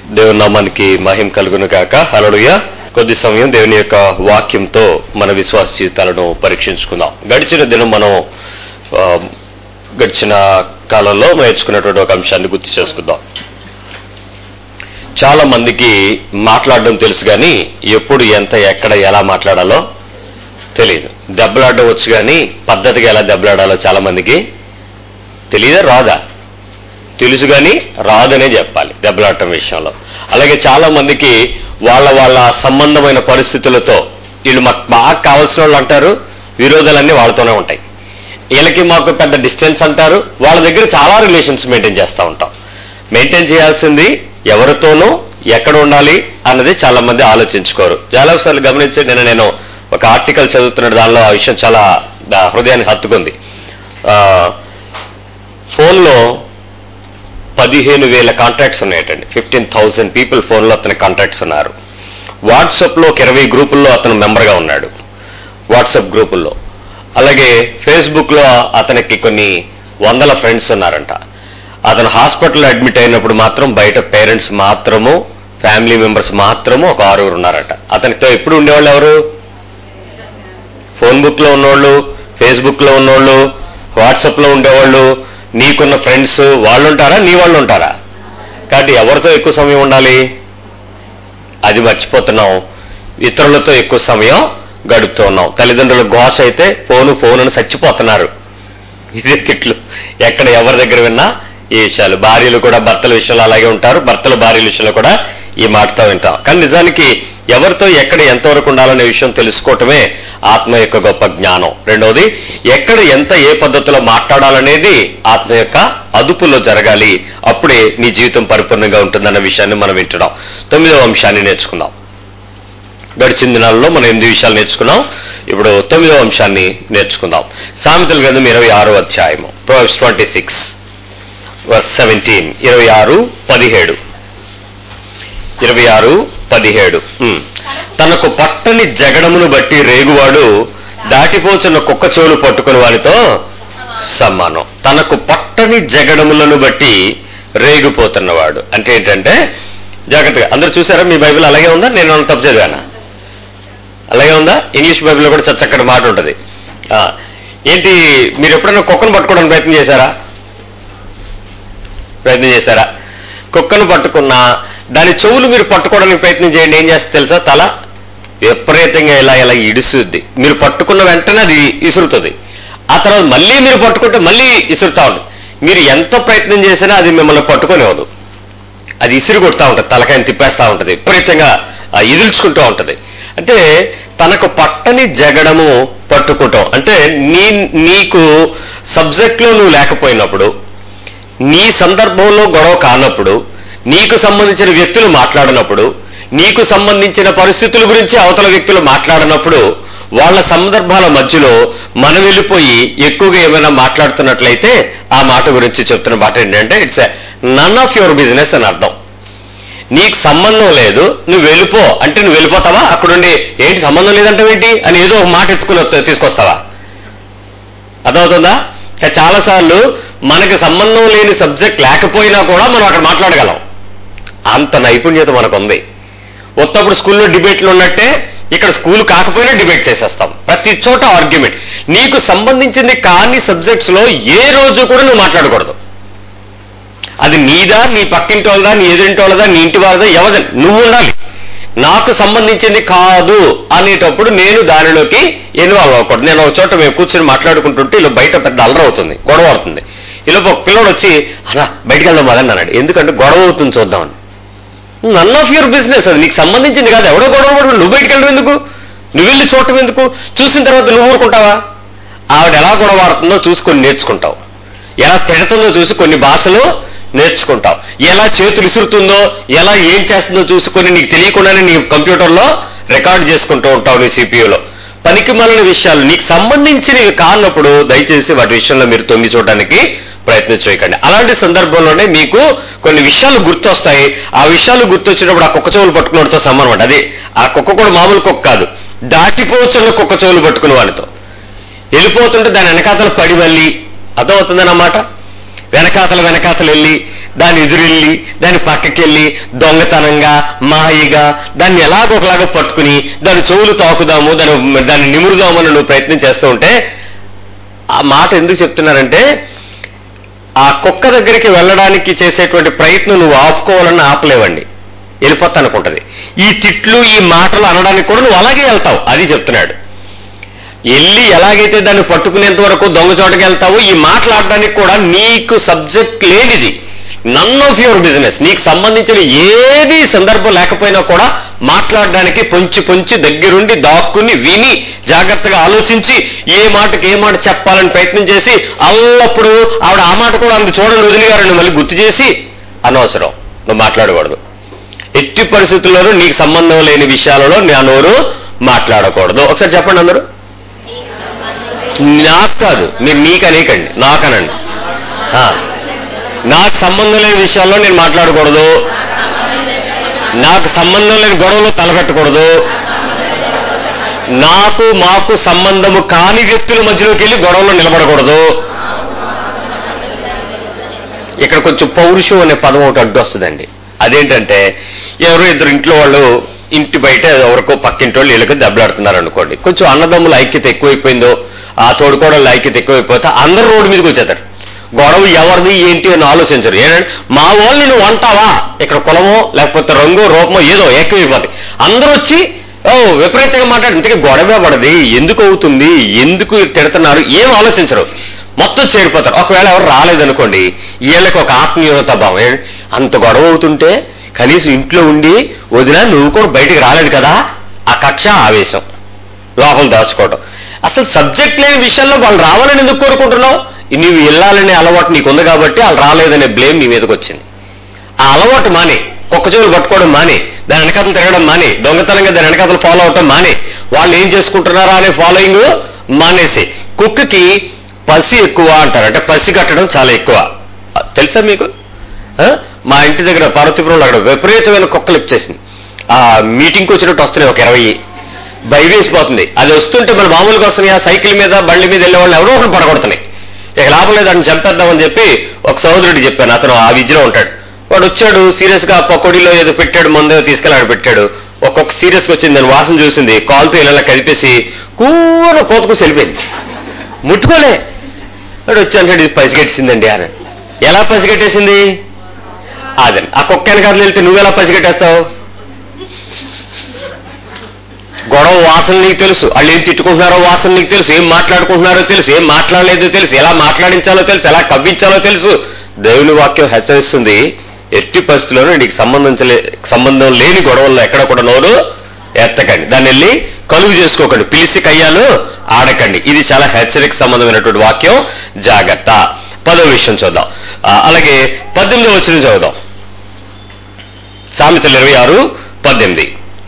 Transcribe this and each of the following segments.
దేవుని నామానికి మహిం కలుగును కాక హలలుయ కొద్ది సమయం దేవుని యొక్క వాక్యంతో మన విశ్వాస జీవితాలను పరీక్షించుకుందాం గడిచిన దినం మనం ఆ, గడిచిన కాలంలో నేర్చుకున్నటువంటి ఒక అంశాన్ని గుర్తు చేసుకుందాం చాలా మందికి మాట్లాడడం తెలుసు కానీ ఎప్పుడు ఎంత ఎక్కడ ఎలా మాట్లాడాలో తెలియదు దెబ్బలాడడం వచ్చు కానీ పద్ధతిగా ఎలా దెబ్బలాడాలో చాలా మందికి తెలియదా రాదా తెలుసు కానీ రాదనే చెప్పాలి దెబ్బలాడటం విషయంలో అలాగే చాలా మందికి వాళ్ళ వాళ్ళ సంబంధమైన పరిస్థితులతో వీళ్ళు మాకు బాగా కావాల్సిన వాళ్ళు అంటారు విరోధాలన్నీ వాళ్ళతోనే ఉంటాయి వీళ్ళకి మాకు పెద్ద డిస్టెన్స్ అంటారు వాళ్ళ దగ్గర చాలా రిలేషన్స్ మెయింటైన్ చేస్తూ ఉంటాం మెయింటైన్ చేయాల్సింది ఎవరితోనూ ఎక్కడ ఉండాలి అన్నది చాలా మంది ఆలోచించుకోరు చాలా సార్లు గమనించి నేను నేను ఒక ఆర్టికల్ చదువుతున్న దానిలో ఆ విషయం చాలా దా- హృదయాన్ని హత్తుకుంది ఆ, ఫోన్లో పదిహేను వేల కాంటాక్ట్స్ ఉన్నాయటండి ఫిఫ్టీన్ థౌసండ్ పీపుల్ ఫోన్లో అతని కాంటాక్ట్స్ ఉన్నారు వాట్సాప్లో ఒక ఇరవై గ్రూపుల్లో అతను మెంబర్గా ఉన్నాడు వాట్సాప్ గ్రూపుల్లో అలాగే ఫేస్బుక్లో అతనికి కొన్ని వందల ఫ్రెండ్స్ ఉన్నారంట అతను హాస్పిటల్లో అడ్మిట్ అయినప్పుడు మాత్రం బయట పేరెంట్స్ మాత్రము ఫ్యామిలీ మెంబర్స్ మాత్రము ఒక ఆరుగురు ఉన్నారట అతనితో ఎప్పుడు ఉండేవాళ్ళు ఎవరు ఫోన్ బుక్ లో ఉన్నోళ్ళు ఫేస్బుక్ లో ఉన్నోళ్ళు వాట్సాప్ లో ఉండేవాళ్ళు నీకున్న ఫ్రెండ్స్ వాళ్ళు ఉంటారా నీ వాళ్ళు ఉంటారా కాబట్టి ఎవరితో ఎక్కువ సమయం ఉండాలి అది మర్చిపోతున్నాం ఇతరులతో ఎక్కువ సమయం గడుపుతూ ఉన్నాం తల్లిదండ్రుల ఘోష అయితే ఫోను ఫోన్ అని చచ్చిపోతున్నారు ఇదే తిట్లు ఎక్కడ ఎవరి దగ్గర విన్నా ఈ విషయాలు భార్యలు కూడా భర్తల విషయంలో అలాగే ఉంటారు భర్తల భార్యల విషయంలో కూడా ఈ మాటతో వింటాం కానీ నిజానికి ఎవరితో ఎక్కడ ఎంతవరకు ఉండాలనే విషయం తెలుసుకోవటమే ఆత్మ యొక్క గొప్ప జ్ఞానం రెండవది ఎక్కడ ఎంత ఏ పద్ధతిలో మాట్లాడాలనేది ఆత్మ యొక్క అదుపులో జరగాలి అప్పుడే నీ జీవితం పరిపూర్ణంగా ఉంటుందన్న విషయాన్ని మనం వింటున్నాం తొమ్మిదవ అంశాన్ని నేర్చుకుందాం గడిచిన దినాల్లో మనం ఎనిమిది విషయాలు నేర్చుకున్నాం ఇప్పుడు తొమ్మిదవ అంశాన్ని నేర్చుకుందాం సామెతల గ్రంథం ఇరవై ఆరో అధ్యాయము Proverbs twenty six verse seventeen ఇరవై ఆరు పదిహేడు ఇరవై ఆరు పదిహేడు ఉమ్. తనకు పట్టని జగడమును బట్టి రేగువాడు దాటిపోచున్న కుక్క చెవులు పట్టుకుని వాడితో సమానం తనకు పట్టని జగడములను బట్టి రేగిపోతున్నవాడు అంటే ఏంటంటే జాగ్రత్తగా అందరూ చూసారా మీ బైబిల్ అలాగే ఉందా నేను ఏమన్నా తప్పు చదివానా అలాగే ఉందా ఇంగ్లీష్ బైబిల్లో కూడా చ- చక్కటి మాట ఉంటుంది ఆ, ఏంటి మీరు ఎప్పుడైనా కుక్కను పట్టుకోవడానికి ప్రయత్నం చేశారా ప్రయత్నం చేశారా కుక్కను పట్టుకున్నా దాని చెవులు మీరు పట్టుకోవడానికి ప్రయత్నం చేయండి ఏం చేస్తే తెలుసా తల విపరీతంగా ఇలా ఇలా ఇడుస్తుంది మీరు పట్టుకున్న వెంటనే అది ఇసురుతుంది ఆ తర్వాత మళ్ళీ మీరు పట్టుకుంటే మళ్ళీ ఇసురుతా ఉంటుంది మీరు ఎంత ప్రయత్నం చేసినా అది మిమ్మల్ని పట్టుకొనివ్వదు అది ఇసిరి కొడతా ఉంటుంది తలకాయని తిప్పేస్తా ఉంటుంది విపరీతంగా ఆ, ఇదుల్చుకుంటూ ఉంటుంది అంటే తనకు పట్టని జగడము పట్టుకుంటాం అంటే నీ నీకు సబ్జెక్ట్లో నువ్వు లేకపోయినప్పుడు నీ సందర్భంలో గొడవ కానప్పుడు నీకు సంబంధించిన వ్యక్తులు మాట్లాడినప్పుడు నీకు సంబంధించిన పరిస్థితుల గురించి అవతల వ్యక్తులు మాట్లాడినప్పుడు వాళ్ళ సందర్భాల మధ్యలో మనం వెళ్ళిపోయి ఎక్కువగా ఏమైనా మాట్లాడుతున్నట్లయితే ఆ మాట గురించి చెప్తున్న మాట ఏంటంటే it's none of your business అని అర్థం నీకు సంబంధం లేదు నువ్వు వెళ్ళిపో అంటే నువ్వు వెళ్ళిపోతావా అక్కడుండి ఏంటి సంబంధం లేదంటావేంటి అని ఏదో ఒక మాట ఎత్తుకుని వస్తా- తీసుకొస్తావా అర్థమవుతుందా చాలా సార్లు మనకి సంబంధం లేని సబ్జెక్ట్ లేకపోయినా కూడా మనం అక్కడ మాట్లాడగలం అంత నైపుణ్యత మనకు ఉంది ఉత్తప్పుడు స్కూల్లో డిబేట్లు ఉన్నట్టే ఇక్కడ స్కూల్ కాకపోయినా డిబేట్ చేసేస్తాం ప్రతి చోట ఆర్గ్యుమెంట్ నీకు సంబంధించింది కాని సబ్జెక్ట్స్ లో ఏ రోజు కూడా నువ్వు మాట్లాడకూడదు అది నీదా నీ పక్కింటి వాళ్ళదా నీ ఎదురింటి వాళ్ళదా నీ ఇంటి వాళ్ళదా ఎవరిదా నువ్వు ఉండాలి నాకు సంబంధించింది కాదు అనేటప్పుడు నేను దానిలోకి ఇన్వాల్వ్ అవ్వకూడదు నేను ఒక చోట మేము కూర్చొని మాట్లాడుకుంటుంటే ఇలా బయట పెద్ద అల్లరి అవుతుంది గొడవ అవుతుంది ఇలా ఒక పిల్లడు వచ్చి అలా బయటికి వెళ్దాం మదని అన్నాడు ఎందుకంటే గొడవ అవుతుంది చూద్దామని నన్ ఆఫ్ యువర్ బిజినెస్ అది నీకు సంబంధించింది కాదు ఎవడో గొడవ పడు నువ్వు బయటికి వెళ్ళడం ఎందుకు నువ్వు వెళ్ళి చూడటం ఎందుకు చూసిన తర్వాత నువ్వు ఊరుకుంటావా ఆవిడ ఎలా గొడవ ఆడుతుందో చూసుకొని నేర్చుకుంటావు ఎలా తిడుతుందో చూసి కొన్ని భాషలు నేర్చుకుంటావు ఎలా చేతులు ఇసురుతుందో ఎలా ఏం చేస్తుందో చూసుకొని నీకు తెలియకుండానే నీ కంప్యూటర్లో రికార్డ్ చేసుకుంటూ ఉంటావు నీ సిపియూలో పనికి మాలిన విషయాలు నీకు సంబంధించినవి కానప్పుడు దయచేసి వాటి విషయంలో మీరు తొంగి చూడడానికి ప్రయత్నం చేయకండి అలాంటి సందర్భంలోనే మీకు కొన్ని విషయాలు గుర్తొస్తాయి ఆ విషయాలు గుర్తొచ్చినప్పుడు ఆ కుక్క చెవులు పట్టుకున్నతో సమానం అండి అదే ఆ కుక్క కూడా మామూలు కుక్క కాదు దాటిపోతున్న కుక్క చెవులు పట్టుకున్న వాడితో వెళ్ళిపోతుంటే దాని వెనకాతల పడి మళ్ళీ అర్థమవుతుందన్నమాట వెనకాతల వెనకాతలు వెళ్ళి దాని ఎదురెళ్ళి దాని పక్కకెళ్ళి దొంగతనంగా మాయిగా దాన్ని ఎలాగొకలాగా పట్టుకుని దాని చెవులు తాకుదాము దాని దాన్ని నిమురుదామని నువ్వు ప్రయత్నం చేస్తూ ఉంటే ఆ మాట ఎందుకు చెప్తున్నారంటే ఆ కుక్క దగ్గరికి వెళ్ళడానికి చేసేటువంటి ప్రయత్నం నువ్వు ఆపుకోవాలని ఆపలేవండి వెళ్ళిపోతా అనుకుంటది ఈ తిట్లు ఈ మాటలు అనడానికి కూడా నువ్వు అలాగే వెళ్తావు అది చెప్తున్నాడు వెళ్ళి ఎలాగైతే దాన్ని పట్టుకునేంత వరకు దొంగ చోటకి వెళ్తావో ఈ మాట్లాడడానికి కూడా నీకు సబ్జెక్ట్ లేనిది నన్ ఆఫ్ యువర్ బిజినెస్ నీకు సంబంధించిన ఏది సందర్భం లేకపోయినా కూడా మాట్లాడడానికి పొంచి పొంచి దగ్గరుండి దాక్కుని విని జాగ్రత్తగా ఆలోచించి ఏ మాటకి ఏ మాట చెప్పాలని ప్రయత్నం చేసి అల్లప్పుడు ఆవిడ ఆ మాట కూడా అందు చూడండి వదిలిగారని మళ్ళీ గుర్తు చేసి అనవసరం నువ్వు మాట్లాడకూడదు ఎట్టి పరిస్థితుల్లోనూ నీకు సంబంధం లేని విషయాలలో నా నోరు మాట్లాడకూడదు ఒకసారి చెప్పండి అందరూ నాకు కాదు మీరు మీకు అనేకండి నాకనండి ఆ, నాకు సంబంధం లేని విషయాల్లో నేను మాట్లాడకూడదు నాకు సంబంధం లేని గొడవలు తలపెట్టకూడదు నాకు మాకు సంబంధము కాని వ్యక్తుల మధ్యలోకి వెళ్ళి గొడవలో నిలబడకూడదు ఇక్కడ కొంచెం పౌరుషం అనే పదం ఒకటి అడ్డు వస్తుందండి అదేంటంటే ఎవరో ఇద్దరు ఇంట్లో వాళ్ళు ఇంటి బయట ఎవరికో పక్కింటి వాళ్ళు వీళ్ళకి దెబ్బలాడుతున్నారు అనుకోండి కొంచెం అన్నదమ్ముల ఐక్యత ఎక్కువైపోయిందో ఆ తోడుకోవడం ఐక్యత ఎక్కువైపోతే అందరూ రోడ్డు మీదకి వచ్చేస్తారు గొడవ ఎవరిది ఏంటి అని ఆలోచించరు ఏంటంటే మా వాళ్ళని నువ్వు అంటావా ఇక్కడ కులమో లేకపోతే రంగు రూపమో ఏదో ఏకమైపోతాయి అందరూ వచ్చి ఓ విపరీతంగా మాట్లాడి ఇంతకీ గొడవ పడది ఎందుకు అవుతుంది ఎందుకు తిడుతున్నారు ఏం ఆలోచించరు మొత్తం చేరిపోతారు ఒకవేళ ఎవరు రాలేదనుకోండి వీళ్ళకి ఒక ఆత్మీయత భావం ఏ- అంత గొడవ అవుతుంటే కనీసం ఇంట్లో ఉండి వదినా నువ్వు కూడా బయటికి రాలేదు కదా ఆ కక్ష ఆవేశం లోపల దాచుకోవడం అసలు సబ్జెక్ట్ లేని విషయంలో వాళ్ళు రావాలని ఎందుకు కోరుకుంటున్నావు నువ్వు వెళ్ళాలనే అలవాటు నీకుంది కాబట్టి వాళ్ళు రాలేదనే బ్లేమ్ నీ మీదకి వచ్చింది ఆ అలవాటు మానే కుక్క చెవులు పట్టుకోవడం మానే దాని వెనకాతలు తిరగడం మానే దొంగతనంగా దాని వెనకాతలు ఫాలో అవటం మానే వాళ్ళు ఏం చేసుకుంటున్నారా అనే ఫాలోయింగ్ మానేసి కుక్కకి పసి ఎక్కువ అంటారు అంటే పసి కట్టడం చాలా ఎక్కువ తెలుసా మీకు ఆ? మా ఇంటి దగ్గర పార్వతీపురంలో అక్కడ విపరీతమైన కుక్కలు ఇచ్చేసింది ఆ మీటింగ్కి వచ్చినట్టు వస్తున్నాయి ఒక ఇరవై భయవేసిపోతుంది అది వస్తుంటే మన మామూలుగా వస్తున్నాయి ఆ సైకిల్ మీద బండి మీద వెళ్ళే వాళ్ళు ఎవరో ఒకరు పడగొడుతున్నాయి ఇక లాభం లేదు అని చంపేద్దామని చెప్పి ఒక సహోదరుడు చెప్పాను అతను ఆ విద్యలో ఉంటాడు వాడు వచ్చాడు సీరియస్ గా పకోడీలో ఏదో పెట్టాడు మందు ఏదో తీసుకెళ్ళి ఆడ పెట్టాడు ఒక్కొక్క సీరియస్ గా వచ్చింది దాని వాసన చూసింది కాలుతో ఇలా కదిపేసి కూర కోతకు వెళ్ళిపోయింది ముట్టుకోలే వాడు వచ్చి అంటాడు ఇది పసిగట్టేసిందండి అని ఎలా పసిగట్టేసింది అదే ఆ కుక్క వెనకాల వెళ్తే నువ్వెలా పసిగట్టేస్తావు గొడవ వాసన నీకు తెలుసు వాళ్ళు ఏం తిట్టుకుంటున్నారో వాసన నీకు తెలుసు ఏం మాట్లాడుకుంటున్నారో తెలుసు ఏం మాట్లాడలేదో తెలుసు ఎలా మాట్లాడించాలో తెలుసు ఎలా కవ్వించాలో తెలుసు దేవుని వాక్యం హెచ్చరిస్తుంది ఎట్టి పరిస్థితుల్లోనూ నీకు సంబంధించలే సంబంధం లేని గొడవల్లో ఎక్కడ కూడా నోరు ఎత్తకండి దాన్ని వెళ్ళి కలుగు చేసుకోకండి పిలిచి కయ్యాలు ఆడకండి ఇది చాలా హెచ్చరిక సంబంధమైనటువంటి వాక్యం జాగ్రత్త పదో విషయం చూద్దాం ఆ, అలాగే పద్దెనిమిదో వచ్చిన చదువుదాం సామెతలు ఇరవై ఆరు పద్దెనిమిది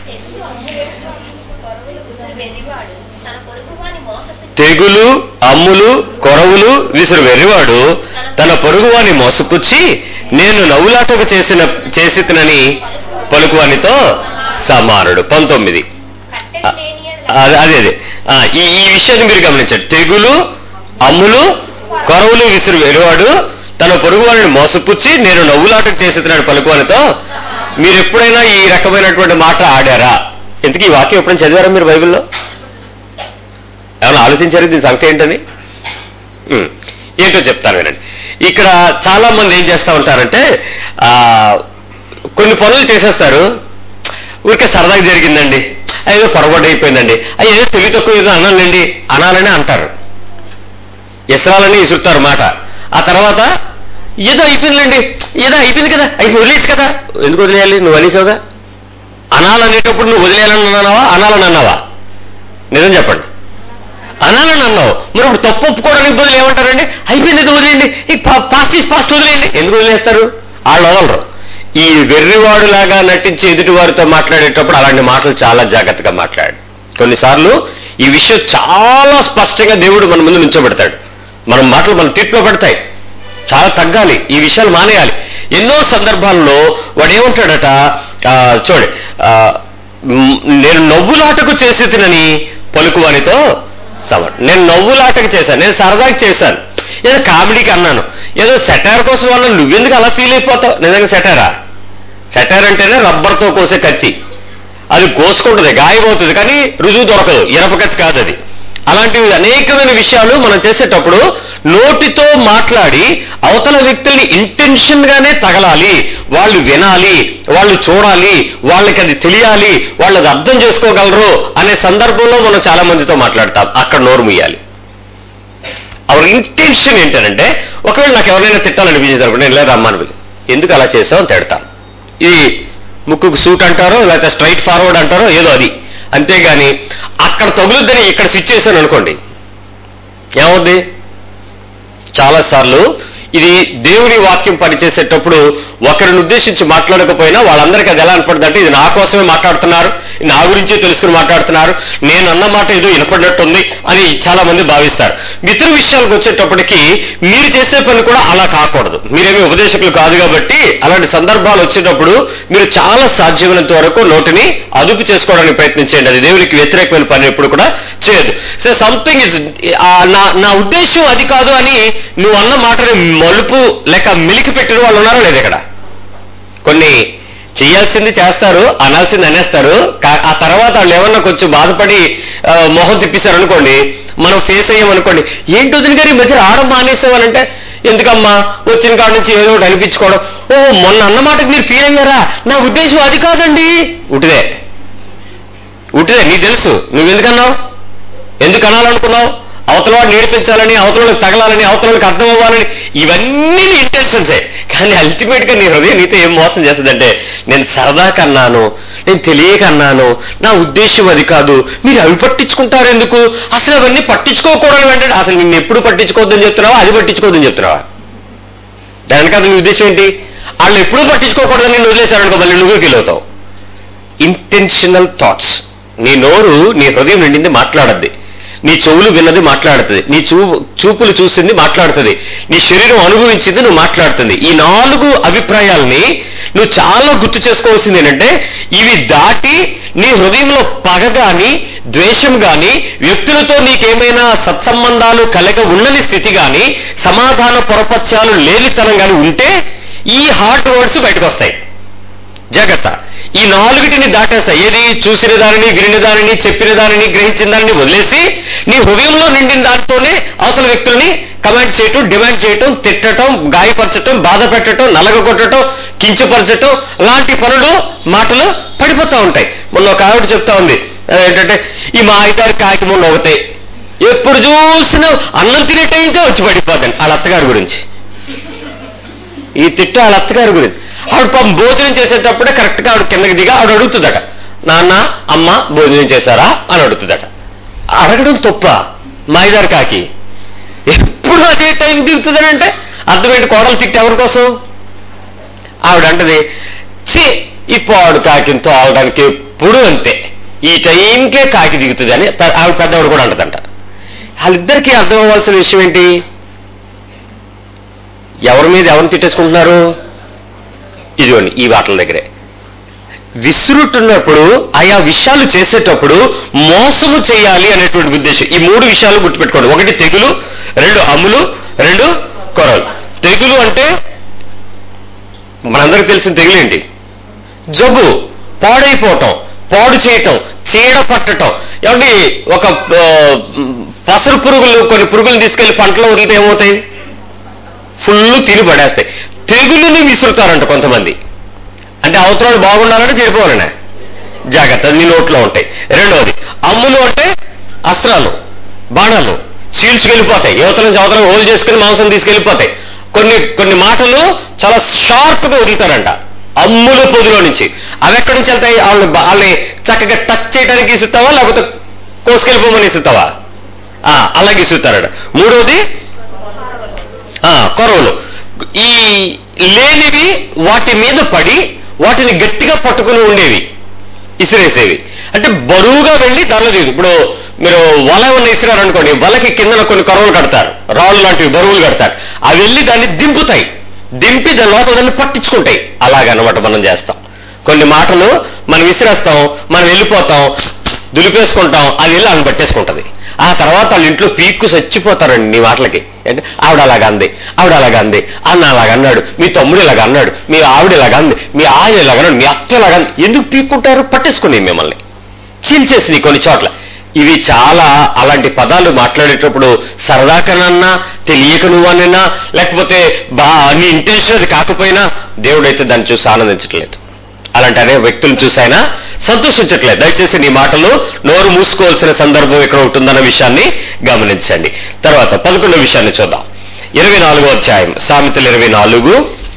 వెర్రివాడు తన పొరుగువాని మోసపుచ్చి తెగులు అమ్ములు కొరవులు విసురు వెర్రివాడు తన పొరుగువాని మోసపుచ్చి నేను నవ్వులాటకు చేసిన చేసినని పలుకువానితో సమానుడు పంతొమ్మిది కట్టెలు లేని ఎడల అదే అదే అదే ఆ, ఈ ఈ విషయాన్ని మీరు గమనించండి తెగులు అమ్ములు కొరవులు విసురు వెరువాడు తన పొరుగువాడిని మోసపుచ్చి నేను నవ్వులాటకు చేసేతున్నాడు పలుకువానితో మీరు ఎప్పుడైనా ఈ రకమైనటువంటి మాట ఆడారా ఎందుకు ఈ వాక్యం ఎప్పుడైనా చదివారా మీరు బైబిల్లో ఏమైనా ఆలోచించారు దీని సంగతి ఏంటని ఉమ్, ఏంటో చెప్తాను వినండి ఇక్కడ చాలా మంది ఏం చేస్తా ఉంటారంటే ఆ కొన్ని పనులు చేసేస్తారు ఊరికే సరదాగా జరిగిందండి ఏదో పొరపాటు అయిపోయిందండి అయ్యి ఏదో తెలివి తక్కువ ఏదో అనాలండి అనాలని అంటారు ఇసరాలని ఇసురుతారు మాట ఆ తర్వాత ఏదో అయిపోయిందండి ఏదో అయిపోయింది కదా అయిపోయి వదిలేచ్చు కదా ఎందుకు వదిలేయాలి నువ్వు అనేసావుగా అనాలనేటప్పుడు నువ్వు వదిలేయాలని అన్నావా అనాలని అన్నావా నిజం చెప్పండి అనాలని అన్నావు మరి ఇప్పుడు తప్పు ఒప్పుకోవడానికి బదులు ఏమంటారండి అయిపోయింది ఇది వదిలేయండి ఈ పాస్ట్ ఈజ్ పాస్ట్ వదిలేయండి ఎందుకు వదిలేస్తారు వాళ్ళు వదలరు ఈ వెర్రివాడులాగా నటించి ఎదుటివారితో మాట్లాడేటప్పుడు అలాంటి మాటలు చాలా జాగ్రత్తగా మాట్లాడు కొన్నిసార్లు ఈ విషయం చాలా స్పష్టంగా దేవుడు మన ముందు నుంచోబెడతాడు మన మాటలు మన తిట్లో పడతాయి చాలా తగ్గాలి ఈ విషయాలు మానేయాలి ఎన్నో సందర్భాల్లో వాడు ఏమంటాడట ఆ, చూడండి ఆ, మ్, నేను నవ్వులాటకు చేసి తినని పలుకువానితో సమర్ నేను నవ్వులాటకి చేశాను నేను సరదాకి చేశాను ఏదో కామెడీకి అన్నాను ఏదో సెటార్ కోసం వల్ల నువ్వెందుకు అలా ఫీల్ అయిపోతావు నిజంగా సెటారా సెటార్ అంటేనే రబ్బర్తో కోసే కత్తి అది కోసుకుంటుంది గాయమవుతుంది కానీ రుజువు దొరకదు ఇనప కత్తి కాదు అది అలాంటివి అనేకమైన విషయాలు మనం చేసేటప్పుడు నోటితో మాట్లాడి అవతల వ్యక్తుల్ని ఇంటెన్షన్ గానే తగలాలి వాళ్ళు వినాలి వాళ్ళు చూడాలి వాళ్ళకి అది తెలియాలి వాళ్ళు అది అర్థం చేసుకోగలరు అనే సందర్భంలో మనం చాలా మందితో మాట్లాడతాం అక్కడ నోరు ముయ్యాలి అవర్ ఇంటెన్షన్ ఏంటంటే ఒకవేళ నాకు ఎవరైనా తిట్టాలనిపించేది అనుకుంటే నేను లేదా రమ్మని పిలు. ఎందుకు అలా చేసావు అని తిడతాను ఇది ముక్కుకు సూట్ అంటారో లేకపోతే స్ట్రైట్ ఫార్వర్డ్ అంటారో ఏదో అది అంతేగాని అక్కడ తగులుద్దని ఇక్కడ స్విచ్ చేశాను అనుకోండి ఏమవుద్ది చాలాసార్లు ఇది దేవుని వాక్యం పనిచేసేటప్పుడు ఒకరిని ఉద్దేశించి మాట్లాడకపోయినా వాళ్ళందరికీ అది ఎలా అనపడుతుంది అంటే ఇది నా కోసమే మాట్లాడుతున్నారు నా గురించే తెలుసుకుని మాట్లాడుతున్నారు నేను అన్న మాట ఏదో వినపడినట్టుంది అని చాలా మంది భావిస్తారు మిత్ర విషయాలకు వచ్చేటప్పటికి మీరు చేసే పని కూడా అలా కాకూడదు మీరేమీ ఉపదేశకులు కాదు కాబట్టి అలాంటి సందర్భాలు వచ్చేటప్పుడు మీరు చాలా సాధ్యమైనంత వరకు నోటిని అదుపు చేసుకోవడానికి ప్రయత్నించండి అది దేవునికి వ్యతిరేకమైన పని ఎప్పుడు కూడా చేయదు సో సంథింగ్ ఇస్ నా నా ఉద్దేశం అది కాదు అని నువ్వు అన్న మాటని మలుపు లేక మిలికి పెట్టిన వాళ్ళు ఉన్నారా లేదు ఇక్కడ కొన్ని చేయాల్సింది చేస్తారు అనాల్సింది అనేస్తారు కా- ఆ తర్వాత వాళ్ళు ఏమన్నా కొంచెం బాధపడి ఆ, మొహం తిప్పిస్తారు అనుకోండి మనం ఫేస్ అయ్యామనుకోండి ఏంటి వదిన గారు ఈ మధ్య ఆడం మానేసామనంటే ఎందుకమ్మా వచ్చిన కాడ నుంచి ఏదో ఒకటి అనిపించుకోవడం ఓ మొన్న అన్న మాటకి మీరు ఫీల్ అయ్యారా నా ఉద్దేశం అది కాదండి ఉటిదే ఉటిదే నీకు తెలుసు నువ్వెందుకన్నావు ఎందుకు అనాలనుకున్నావు అవతల వాడు నేర్పించాలని అవతల వాళ్ళకి తగలాలని అవతల వాళ్ళకి అర్థం అవ్వాలని ఇవన్నీ నీ ఇంటెన్షన్సే కానీ అల్టిమేట్ గా నీ హృదయం నీతో ఏం మోసం చేస్తుందంటే నేను సరదా కన్నాను నేను తెలియక అన్నాను నా ఉద్దేశం అది కాదు మీరు అవి పట్టించుకుంటారు ఎందుకు అసలు అవన్నీ పట్టించుకోకూడదు అంటే అసలు నిన్ను ఎప్పుడు పట్టించుకోవద్దని చెప్తున్నావా అది పట్టించుకోవద్దని చెప్తున్నావా దానికి అది నీ ఉద్దేశం ఏంటి వాళ్ళు ఎప్పుడూ పట్టించుకోకూడదని నిన్ను వదిలేశారనుకో మళ్ళీ నువ్వే ఫీల్ అవుతావు ఇంటెన్షనల్ థాట్స్ నీ నోరు నీ హృదయం నిండింది మాట్లాడద్ది నీ చెవులు విన్నది మాట్లాడుతుంది నీ చూ చూపులు చూసింది మాట్లాడుతుంది నీ శరీరం అనుభవించింది నువ్వు మాట్లాడుతుంది ఈ నాలుగు అభిప్రాయాల్ని నువ్వు చాలా గుర్తు చేసుకోవాల్సింది ఏంటంటే ఇవి దాటి నీ హృదయంలో పగ గాని ద్వేషం గాని వ్యక్తులతో నీకేమైనా సత్సంబంధాలు కలగ ఉన్నని స్థితి గాని సమాధాన పొరపత్యాలు లేనితనం గాని ఉంటే ఈ హార్ట్ వర్డ్స్ బయటకు వస్తాయి జాగ్రత్త ఈ నాలుగిటిని దాటేస్తాయి ఏది చూసిన దానిని వినిన దానిని చెప్పిన దానిని గ్రహించిన దానిని వదిలేసి నీ హృదయంలో నిండిన దానితోనే అవతల వ్యక్తుల్ని కమాండ్ చేయటం డిమాండ్ చేయటం తిట్టటం గాయపరచటం బాధ పెట్టటం నలగొట్టడం కించపరచటం లాంటి పనులు మాటలు పడిపోతా ఉంటాయి మొన్న ఒక ఆవిడ చెప్తా ఉంది ఏంటంటే ఈ మా ఐదారు కాకి మొన్న ఒకతే ఎప్పుడు చూసినా అన్నం తినే టైంకే వచ్చి పడిపోతాను వాళ్ళ అత్తగారి గురించి ఈ తిట్టు వాళ్ళ అత్తగారి గురించి ఆవిడ పాపం భోజనం చేసేటప్పుడే కరెక్ట్ గా ఆవిడ కిందకి దిగా ఆవిడ అడుగుతుందట నాన్న అమ్మ భోజనం చేశారా అని అడుగుతుందట అడగడం తప్ప మాయిదారు కాకి ఎప్పుడు అదే టైం దిగుతుందనంటే అర్థమేంటి కోడలు తిట్టి ఎవరి కోసం ఆవిడ అంటది చి ఈ పాడు కాకిని తోలడానికి ఎప్పుడు అంతే ఈ టైంకే కాకి దిగుతుంది అని పె- ఆవిడ పెద్దవాడు కూడా అంటదంట వాళ్ళిద్దరికీ అర్థం అవ్వాల్సిన విషయం ఏంటి ఎవరి మీద ఎవరిని తిట్టేసుకుంటున్నారు ఇదిగోండి ఈ వాటల దగ్గరే విసురుతున్నప్పుడు ఆయా విషయాలు చేసేటప్పుడు మోసము చేయాలి అనేటువంటి ఉద్దేశం ఈ మూడు విషయాలు గుర్తుపెట్టుకోండి ఒకటి తెగులు రెండు అమ్ములు రెండు కొరలు తెగులు అంటే మనందరికి తెలిసిన తెగులు ఏంటి జబ్బు పాడైపోవటం పాడు చేయటం చీడ పట్టటం ఏమండి ఒక ఆ, పసరు పురుగులు కొన్ని పురుగులు తీసుకెళ్లి పంటలో వదిలితే ఏమవుతాయి ఫుల్ తిని పడేస్తాయి తెగులుని విసురుతారంట కొంతమంది అంటే అవతరాలు బాగుండాలంటే చెడిపోవాలనే జాగ్రత్త నీ నోట్లో ఉంటాయి రెండవది అమ్ములు అంటే అస్త్రాలు బాణాలు చీల్చుకెళ్ళిపోతాయి యువతల నుంచి అవతల హోల్ చేసుకుని మాంసం తీసుకెళ్ళిపోతాయి కొన్ని కొన్ని మాటలు చాలా షార్ప్ గా వదులుతారంట అమ్ముల పొదిలో నుంచి అవి ఎక్కడి నుంచి వెళ్తాయి వాళ్ళని బా- వాళ్ళని చక్కగా టచ్ చేయడానికి ఇస్తావా లేకపోతే కోసుకెళ్ళిపోమని ఇస్తావా ఆ, అలాగే ఇస్తారట మూడవది ఆ, కొరవలు ఈ లేనివి వాటి మీద పడి వాటిని గట్టిగా పట్టుకుని ఉండేవి ఇసిరేసేవి అంటే బరువుగా వెళ్ళి దానిలో దిగు ఇప్పుడు మీరు వల ఉన్న ఇసిరారు అనుకోండి వలకి కిందన కొన్ని కరువులు కడతారు రాళ్ళు లాంటివి బరువులు కడతారు అవి వెళ్ళి దాన్ని దింపుతాయి దింపి దాని లోపల దాన్ని పట్టించుకుంటాయి అలాగనమాట మనం చేస్తాం కొన్ని మాటలు మనం విసిరేస్తాం మనం వెళ్ళిపోతాం దులిపేసుకుంటాం అది వెళ్ళి వాళ్ళని పట్టేసుకుంటది ఆ తర్వాత వాళ్ళ ఇంట్లో పీక్కు చచ్చిపోతారండి నీ మాటలకి అంటే ఆవిడ అలాగ అంది ఆవిడ అలాగ అంది అన్న అలాగ అన్నాడు మీ తమ్ముడు ఇలాగ అన్నాడు మీ ఆవిడ ఇలాగ అంది మీ ఆయన ఇలాగ అన్నాడు మీ అత్త ఇలాగ అంది ఎందుకు పీక్కుంటారు పట్టేసుకుని మిమ్మల్ని చీల్చేసింది కొన్ని చోట్ల ఇవి చాలా అలాంటి పదాలు మాట్లాడేటప్పుడు సరదాకనన్నా తెలియక నువ్వనన్నా లేకపోతే బా నీ ఇంటెన్షన్ అది కాకపోయినా దేవుడైతే దాన్ని చూసి ఆనందించట్లేదు అలాంటి అనే వ్యక్తులను చూసైనా సంతోషించట్లేదు దయచేసి నీ మాటలు నోరు మూసుకోవాల్సిన సందర్భం ఇక్కడ ఉంటుందన్న విషయాన్ని గమనించండి తర్వాత పదకొండో విషయాన్ని చూద్దాం ఇరవై నాలుగో అధ్యాయం సామెతలు ఇరవై నాలుగు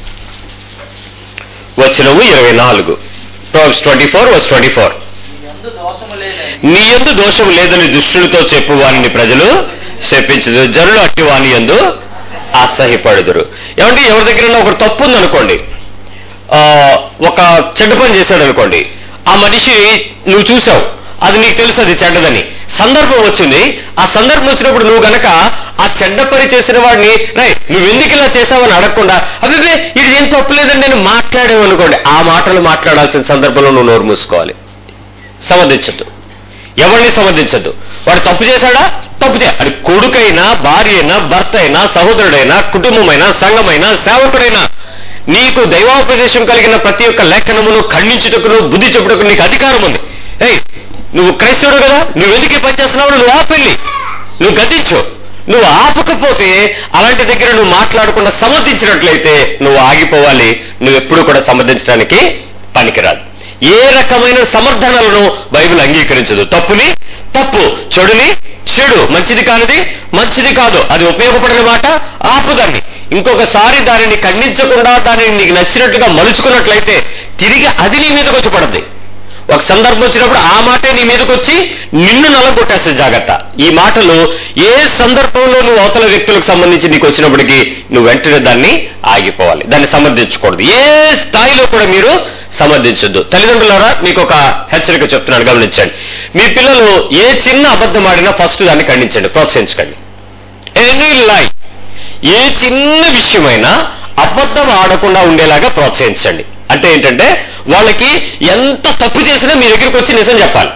వచనము ఇరవై నాలుగు Proverbs twenty four verse twenty four ఎందు దోషము లేదని నీ ఎందు దోషం లేదని దుష్టులతో చెప్పు వారిని ప్రజలు శపించదు జనులు అట్టి వాని ఎందు అసహ్యపడుదురు ఏమంటే ఎవరి దగ్గర ఒకటి తప్పు ఉందనుకోండి ఆ, ఒక చెడ్డ పని చేశాడు అనుకోండి ఆ మనిషి నువ్వు చూసావు అది నీకు తెలుసు అది చెడ్డదని సందర్భం వచ్చింది ఆ సందర్భం వచ్చినప్పుడు నువ్వు గనక ఆ చెడ్డ పని చేసిన వాడిని రై నువ్వు ఎందుకు ఇలా చేసావని అడగకుండా అభివే ఇది ఏం తప్పులేదని నేను మాట్లాడావు అనుకోండి ఆ మాటలు మాట్లాడాల్సిన సందర్భంలో నువ్వు నోరు మూసుకోవాలి సమర్థించద్దు ఎవరిని సమర్థించద్దు వాడు తప్పు చేశాడా తప్పు చే అది కొడుకైనా భార్య అయినా భర్త అయినా సహోదరుడైనా కుటుంబమైనా సంఘమైనా సేవకుడైనా నీకు దైవాపదేశం కలిగిన ప్రతి ఒక్క లేఖనమును ఖండించుటకును బుద్ధి చెప్పుటకు నీకు అధికారం ఉంది ఏయ్ నువ్వు క్రైస్తవుడు కదా నువ్వు ఎందుకు ఈ పని చేస్తున్నావు నువ్వు ఆపెళ్ళి నువ్వు గతించు నువ్వు ఆపకపోతే అలాంటి దగ్గర నువ్వు మాట్లాడకుండా సమర్థించినట్లయితే నువ్వు ఆగిపోవాలి నువ్వు ఎప్పుడు కూడా సమర్థించడానికి పనికిరాదు ఏ రకమైన సమర్థనలను బైబిల్ అంగీకరించదు తప్పుని తప్పు చెడుని చెడు మంచిది కానిది మంచిది కాదు అది ఉపయోగపడిన మాట ఆపుదాన్ని ఇంకొకసారి దానిని ఖండించకుండా దానిని నీకు నచ్చినట్టుగా మలుచుకున్నట్లయితే తిరిగి అది నీ మీదకి వచ్చి పడద్ది ఒక సందర్భం వచ్చినప్పుడు ఆ మాటే నీ మీదకి వచ్చి నిన్ను నలగొట్టేస్తుంది జాగ్రత్త ఈ మాటలు ఏ సందర్భంలో నువ్వు అవతల వ్యక్తులకు సంబంధించి నీకు వచ్చినప్పటికీ నువ్వు వెంటనే దాన్ని ఆగిపోవాలి దాన్ని సమర్థించకూడదు ఏ స్థాయిలో కూడా మీరు సమర్థించొద్దు తల్లిదండ్రులారా మీకు ఒక హెచ్చరిక చెప్తున్నాను గమనించండి మీ పిల్లలు ఏ చిన్న అబద్ధం ఆడినా ఫస్ట్ దాన్ని ఖండించండి ప్రోత్సహించకండి ఎనీ లై ఏ చిన్న విషయమైనా అబద్ధం ఆడకుండా ఉండేలాగా ప్రోత్సహించండి అంటే ఏంటంటే వాళ్ళకి ఎంత తప్పు చేసినా మీ దగ్గరికి వచ్చి నిజం చెప్పాలి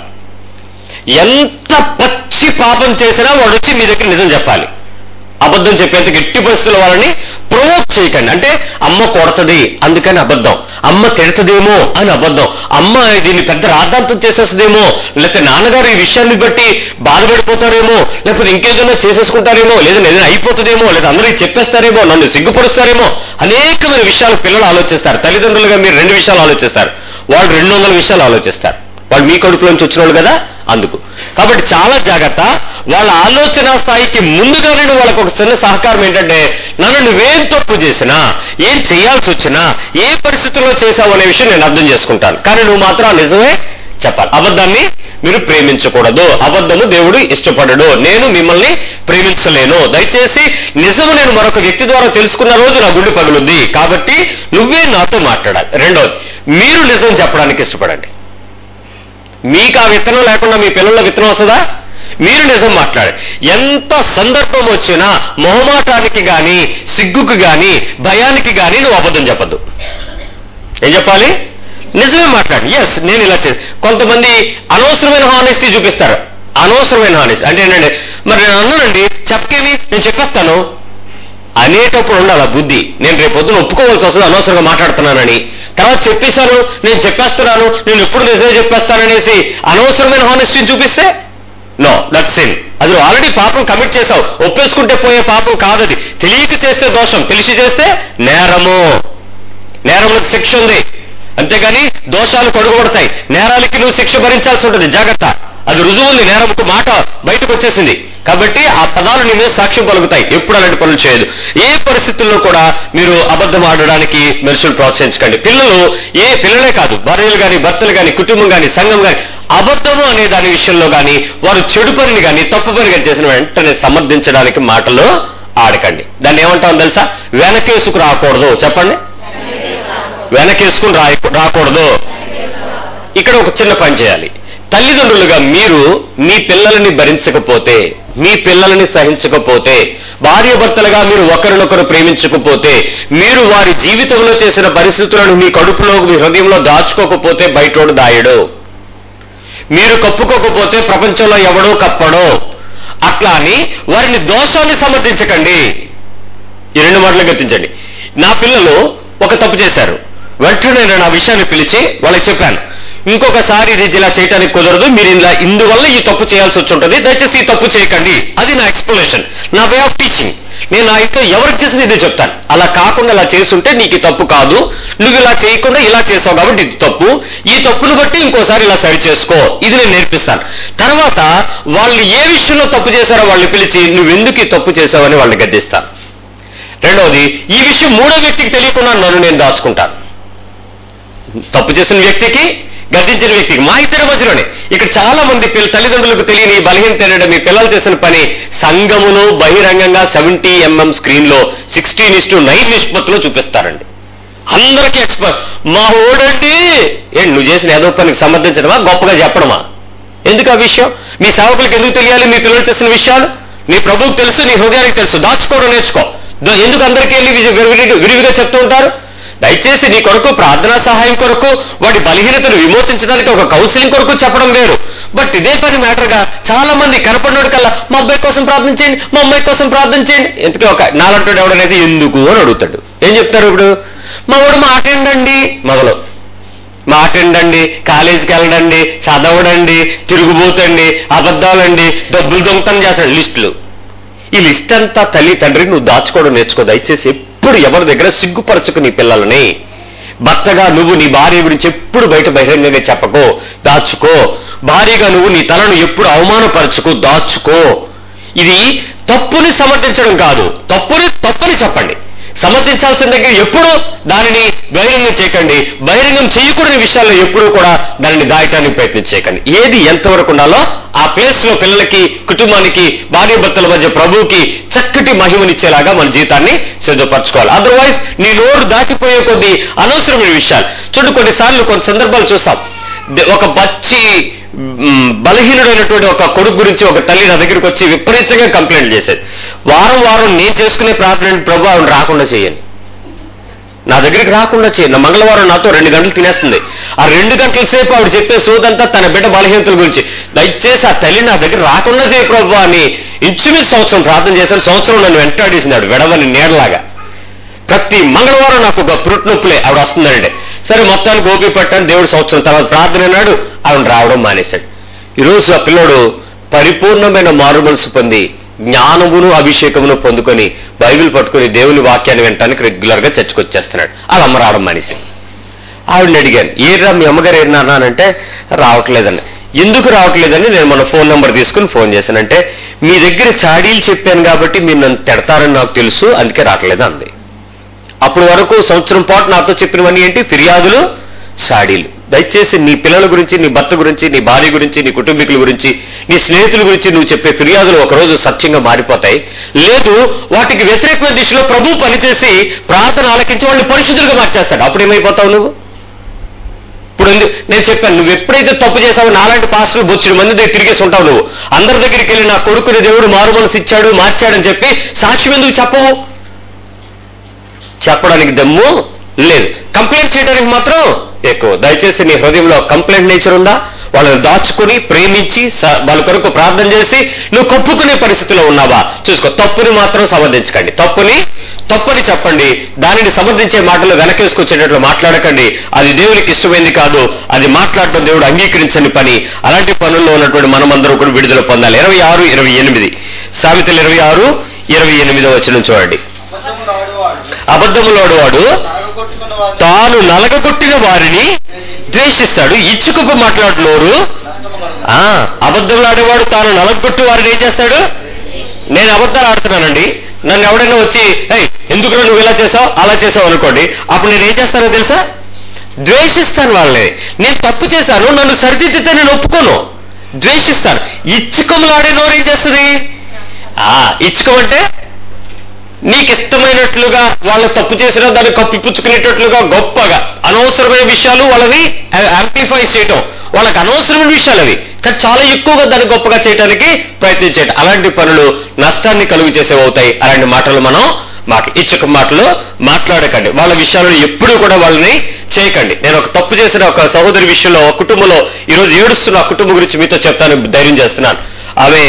ఎంత పచ్చి పాపం చేసినా వాడు వచ్చి మీ దగ్గర నిజం చెప్పాలి అబద్ధం చెప్పేంత గట్టి పరిస్థితుల్లో వాళ్ళని ప్రొవోక్ చేయకండి అంటే అమ్మ కొడతది అందుకని అబద్ధం అమ్మ తిడతదేమో అని అబద్ధం అమ్మ దీన్ని పెద్ద రాద్ధాంతం చేసేస్తుందేమో లేకపోతే నాన్నగారు ఈ విషయాన్ని బట్టి బాధపడిపోతారేమో లేకపోతే ఇంకేదైనా చేసేసుకుంటారేమో లేదా ఏదైనా అయిపోతుందేమో లేదా అందరికీ చెప్పేస్తారేమో నన్ను సిగ్గుపరుస్తారేమో అనేకమైన విషయాలు పిల్లలు ఆలోచిస్తారు తల్లిదండ్రులుగా మీరు రెండు విషయాలు ఆలోచిస్తారు వాళ్ళు రెండు వందల విషయాలు ఆలోచిస్తారు వాళ్ళు మీ కడుపులోంచి వచ్చిన వాళ్ళు కదా అందుకు కాబట్టి చాలా జాగ్రత్త వాళ్ళ ఆలోచన స్థాయికి ముందుగానే నువ్వు వాళ్ళకు ఒక చిన్న సహకారం ఏంటంటే నన్ను నువ్వేం తప్పు చేసినా ఏం చేయాల్సి వచ్చినా ఏ పరిస్థితుల్లో చేశావు అనే విషయం నేను అర్థం చేసుకుంటాను కానీ నువ్వు మాత్రం ఆ నిజమే చెప్పాలి అబద్ధాన్ని మీరు ప్రేమించకూడదు అబద్ధము దేవుడు ఇష్టపడడు నేను మిమ్మల్ని ప్రేమించలేను దయచేసి నిజము నేను మరొక వ్యక్తి ద్వారా తెలుసుకున్న రోజు నా గుండె పగులుద్ది కాబట్టి నువ్వే నాతో మాట్లాడాలి రెండోది మీరు నిజం చెప్పడానికి ఇష్టపడండి మీకు ఆ విత్తనం లేకుండా మీ పిల్లల విత్తనం వస్తుందా మీరు నిజం మాట్లాడారు ఎంత సందర్భం వచ్చినా మొహమాటానికి గాని సిగ్గుకు గాని భయానికి గాని నువ్వు అబద్ధం చెప్పద్దు ఏం చెప్పాలి నిజమే మాట్లాడు ఎస్ నేను ఇలా చే కొంతమంది అనవసరమైన హానెస్టీ చూపిస్తారు అనవసరమైన హానెస్టీ అంటే ఏంటంటే మరి నేను అన్నానండి చెప్పకేమి నేను చెప్పేస్తాను అనేటప్పుడు ఉండాలి ఆ బుద్ధి నేను రేపు పొద్దున ఒప్పుకోవాల్సి వస్తుంది అనవసరంగా మాట్లాడుతున్నానని తర్వాత చెప్పేశాను నేను చెప్పేస్తున్నాను నేను ఎప్పుడు నిజమే చెప్పేస్తాననేసి అనవసరమైన హానెస్టీని చూపిస్తే నో దట్ సిన్ అది నువ్వు ఆల్రెడీ పాపం కమిట్ చేశావు ఒప్పేసుకుంటే పోయే పాపం కాదది తెలియక చేస్తే దోషం తెలిసి చేస్తే నేరము నేరములకు శిక్ష ఉంది అంతేగాని దోషాలు కొడుగుపడతాయి నేరాలకి నువ్వు శిక్ష భరించాల్సి ఉంటుంది జాగ్రత్త అది రుజువు ఉంది నేరముకు మాట బయటకు వచ్చేసింది కాబట్టి ఆ పదాలు నీ మీద సాక్ష్యం పలుకుతాయి ఎప్పుడు అలాంటి పనులు చేయదు ఏ పరిస్థితుల్లో కూడా మీరు అబద్ధం ఆడడానికి మనుషులు ప్రోత్సహించకండి పిల్లలు ఏ పిల్లలే కాదు భార్యలు గాని భర్తలు గాని కుటుంబం గాని సంఘం గాని అబద్ధము అనే దాని విషయంలో గాని వారు చెడు పనిని గాని తప్పు పని గాని చేసిన వెంటనే సమర్థించడానికి మాటలు ఆడకండి దాన్ని ఏమంటాం తెలుసా వెనకేసుకు రాకూడదు చెప్పండి వెనకేసుకుని రాయ రాకూడదు ఇక్కడ ఒక చిన్న పని చేయాలి తల్లిదండ్రులుగా మీరు మీ పిల్లలని భరించకపోతే మీ పిల్లలని సహించకపోతే భార్యాభర్తలుగా మీరు ఒకరినొకరు ప్రేమించకపోతే మీరు వారి జీవితంలో చేసిన పరిస్థితులను మీ కడుపులో మీ హృదయంలో దాచుకోకపోతే బయటోడు దాయడు మీరు కప్పుకోకపోతే ప్రపంచంలో ఎవడో కప్పడో అట్లా అని వారిని దోషాన్ని సమర్థించకండి ఈ రెండు మాటలు గుర్తించండి నా పిల్లలు ఒక తప్పు చేశారు వెంటనే నేను ఆ విషయాన్ని పిలిచి వాళ్ళకి చెప్పాను ఇంకొకసారి ఇది ఇలా చేయడానికి కుదరదు మీరు ఇలా ఇందువల్ల ఈ తప్పు చేయాల్సి వచ్చి ఉంటుంది దయచేసి ఈ తప్పు చేయకండి అది నా ఎక్స్ప్లెనేషన్ నా వే ఆఫ్ టీచింగ్ నేను నా ఇంట్లో ఎవరికి చేసేది ఇదే చెప్తాను అలా కాకుండా ఇలా చేస్తుంటే నీకు ఈ తప్పు కాదు నువ్వు ఇలా చేయకుండా ఇలా చేసావు కాబట్టి ఇది తప్పు ఈ తప్పును బట్టి ఇంకోసారి ఇలా సరి చేసుకో ఇది నేను నేర్పిస్తాను తర్వాత వాళ్ళు ఏ విషయంలో తప్పు చేశారో వాళ్ళని పిలిచి నువ్వెందుకు ఈ తప్పు చేసావని వాళ్ళని గద్దిస్తాను రెండవది ఈ విషయం మూడో వ్యక్తికి తెలియకుండా నన్ను నేను దాచుకుంటాను తప్పు చేసిన వ్యక్తికి గద్దించిన వ్యక్తికి మా ఇద్దరి మధ్యలోనే ఇక్కడ చాలా మంది పిల్ల తల్లిదండ్రులకు తెలియని ఈ బలహీనత ఏంటంటే మీ పిల్లలు చేసిన పని సంఘములో బహిరంగంగా సెవెంటీ ఎంఎం స్క్రీన్ లో సిక్స్టీన్ ఇస్ టు నైన్ నిష్పత్తిలో చూపిస్తారండి అందరికీ ఎక్స్పర్ట్ మా ఓడండి ఏ నువ్వు చేసిన ఏదో పనికి సమర్థించడమా గొప్పగా చెప్పడమా ఎందుకు ఆ విషయం మీ సేవకులకు ఎందుకు తెలియాలి మీ పిల్లలు చేసిన విషయాలు నీ ప్రభువుకు తెలుసు నీ హృదయానికి తెలుసు దాచుకోవడం నేర్చుకో దో- ఎందుకు అందరికీ వెళ్ళి విరి- విరివిగా- విరివిగా చెప్తూ ఉంటారు దయచేసి నీ కొరకు ప్రార్థనా సహాయం కొరకు వాడి బలహీనతను విమోచించడానికి ఒక కౌన్సిలింగ్ కొరకు చెప్పడం వేరు బట్ ఇదే పని మ్యాటర్గా చాలా మంది కనపడినోడు కల్లా మా అబ్బాయి కోసం ప్రార్థన చేయండి మా అమ్మాయి కోసం ప్రార్థన చేయండి ఎందుకే ఒక నాలంటాడు ఎవడనైతే ఎందుకు అని అడుగుతాడు ఏం చెప్తారు ఇప్పుడు మా వాడు మాట్లాడండి మొదలు మాట్లాడండి కాలేజీకి వెళ్ళడండి చదవడండి తిరుగుబోతండి అబద్ధాలండి డబ్బులు దొంగతనం చేస్తాడు లిస్టులు ఈ లిస్ట్ అంతా తల్లి తండ్రి నువ్వు దాచుకోవడం నేర్చుకో దయచేసి ఎప్పుడు ఎవరి దగ్గర సిగ్గుపరచుకు నీ పిల్లలని భర్తగా నువ్వు నీ భార్య గురించి ఎప్పుడు బయట బహిరంగంగా చెప్పకో దాచుకో భార్యగా నువ్వు నీ తలను ఎప్పుడు అవమానపరచుకో దాచుకో ఇది తప్పుని సమర్థించడం కాదు తప్పుని తప్పని చెప్పండి సమర్థించాల్సిన దగ్గర ఎప్పుడూ దానిని బహిరంగం చేయకండి బహిరంగం చేయకూడని విషయాల్లో ఎప్పుడూ కూడా దానిని దాయటానికి ప్రయత్నం చేయకండి ఏది ఎంతవరకు ఉండాలో ఆ ప్లేస్ లో పిల్లలకి కుటుంబానికి భార్య భర్తల మధ్య ప్రభువుకి చక్కటి మహిమనిచ్చేలాగా మన జీవితాన్ని సిద్ధపరచుకోవాలి అదర్వైజ్ నీ నోరు దాటిపోయే కొద్ది అనవసరమైన విషయాలు చూడు కొన్నిసార్లు కొన్ని సందర్భాలు చూస్తాం ద- ఒక పచ్చి మ్, బలహీనుడైనటువంటి ఒక కొడుకు గురించి ఒక తల్లి నా దగ్గరికి వచ్చి విపరీతంగా కంప్లైంట్ చేసేది వారం వారం నేను చేసుకునే ప్రార్థన ప్రభు ఆవిడ రాకుండా చేయను నా దగ్గరికి రాకుండా చేయండి నా మంగళవారం నాతో రెండు గంటలు తినేస్తుంది ఆ రెండు గంటల సేపు ఆవిడ చెప్పే సోదంతా తన బిడ్డ బలహీనతల గురించి దయచేసి ఆ తల్లి నా దగ్గర రాకుండా చేయ ప్రభు అని ఇంచుమించు సంవత్సరం ప్రార్థన చేశాను సంవత్సరం నన్ను వెంటాడేసినాడు వెడవని నీడలాగా ప్రతి మంగళవారం నాకు ఒక పురుట్ నొప్పులే ఆవిడ వస్తుందండి సరే మొత్తానికి ఓపి పట్టాను దేవుడు సంవత్సరం తర్వాత ప్రార్థన అన్నాడు ఆవిడ రావడం మానేశాడు ఈరోజు ఆ పిల్లోడు పరిపూర్ణమైన మారు మనసు పొంది జ్ఞానమును అభిషేకమును పొందుకొని బైబిల్ పట్టుకొని దేవుని వాక్యాన్ని వినటానికి రెగ్యులర్ గా చర్చకొచ్చేస్తున్నాడు వాళ్ళ అమ్మ రావడం మానేసింది ఆవిడని అడిగాను ఏరా మీ అమ్మగారు ఏరినారా అంటే రావట్లేదండి ఎందుకు రావట్లేదని నేను మన ఫోన్ నెంబర్ తీసుకుని ఫోన్ చేశానంటే మీ దగ్గర చాడీలు చెప్పాను కాబట్టి మీరు నన్ను తిడతారని నాకు తెలుసు అందుకే రావట్లేదు అంది అప్పటి వరకు సంవత్సరం పాటు నాతో చెప్పినవన్నీ ఏంటి ఫిర్యాదులు సాడీలు దయచేసి నీ పిల్లల గురించి నీ భర్త గురించి నీ భార్య గురించి నీ కుటుంబీకుల గురించి నీ స్నేహితుల గురించి నువ్వు చెప్పే ఫిర్యాదులు ఒకరోజు సత్యంగా మారిపోతాయి లేదు వాటికి వ్యతిరేకమైన దిశలో ప్రభు పనిచేసి ప్రార్థన ఆలకించి వాళ్ళని పరిశుద్ధులుగా మార్చేస్తాడు అప్పుడు ఏమైపోతావు నువ్వు ఇప్పుడు ఎందు- నేను చెప్పాను నువ్వు ఎప్పుడైతే తప్పు చేసావో నాలాంటి పాస్టర్లు బొచ్చుడు మంది దగ్గర తిరిగేసి ఉంటావు నువ్వు అందరి దగ్గరికి వెళ్ళి నా కొడుకుని దేవుడు మారు మనసు ఇచ్చాడు మార్చాడని చెప్పి సాక్ష్యం ఎందుకు చెప్పవు చెప్పడానికి దమ్ము లేదు కంప్లైంట్ చేయడానికి మాత్రం ఎక్కువ దయచేసి నీ హృదయంలో కంప్లైంట్ నేచర్ ఉందా వాళ్ళని దాచుకుని ప్రేమించి స- వాళ్ళ కొరకు ప్రార్థన చేసి నువ్వు కప్పుకునే పరిస్థితిలో ఉన్నావా చూసుకో తప్పుని మాత్రం సమర్థించకండి తప్పుని తప్పని చెప్పండి దానిని సమర్థించే మాటలు వెనకేసుకొచ్చేటట్లు మాట్లాడకండి అది దేవునికి ఇష్టమైంది కాదు అది మాట్లాడటం దేవుడు అంగీకరించని పని అలాంటి పనుల్లో ఉన్నటువంటి మనమందరం కూడా విడుదల పొందాలి ఇరవై ఆరు ఇరవై ఎనిమిది సామెతలు ఇరవై ఆరు ఇరవై ఎనిమిదో వచ్చిన చూడండి అబద్ధములు ఆడువాడు అబద్ధములోడు వాడు నరగొట్టుకున్న వారిని తాను నలగగొట్టిన వారిని ద్వేషిస్తాడు ఇచ్చుకుపు మాట్లాడుతున్నారు నష్టము కలుగును. ఆ అబద్ధములు ఆడేవాడు తాను నలగొట్టి వారిని ఏం చేస్తాడు నేను అబద్ధాలు ఆడుతున్నానండి నన్ను ఎవడైనా వచ్చి "ఏయ్, ఎందుకు నువ్వు ఇలా చేసావు అలా చేసావు అనుకోండి అప్పుడు నేను ఏం చేస్తానో తెలుసా ద్వేషిస్తాను వాళ్ళని నేను తప్పు చేశాను నన్ను సరిదిద్దితే నేను ఒప్పుకోను ద్వేషిస్తాను ఇచ్చుకములాడే నోరు ఏం చేస్తుంది ఆ ఇచ్చుకోమంటే నీకు ఇష్టమైనట్లుగా వాళ్ళు తప్పు చేసినా దాన్ని కప్పిపుచ్చుకునేటట్లుగా గొప్పగా అనవసరమైన విషయాలు వాళ్ళని యాంప్లిఫై చేయటం వాళ్ళకి అనవసరమైన విషయాలు అవి కానీ చాలా ఎక్కువగా దాన్ని గొప్పగా చేయడానికి ప్రయత్నం చేయటం అలాంటి పనులు నష్టాన్ని కలుగు చేసేవి అవుతాయి అలాంటి మాటలు మనం మాటలు ఇచ్చక మాటలు మాట్లాడకండి వాళ్ళ విషయాలను ఎప్పుడూ కూడా వాళ్ళని చేయకండి నేను ఒక తప్పు చేసిన ఒక సహోదరి విషయంలో ఒక కుటుంబంలో ఈరోజు ఏడుస్తున్న ఆ కుటుంబం గురించి మీతో చెప్తాను ధైర్యం చేస్తున్నాను ఆమె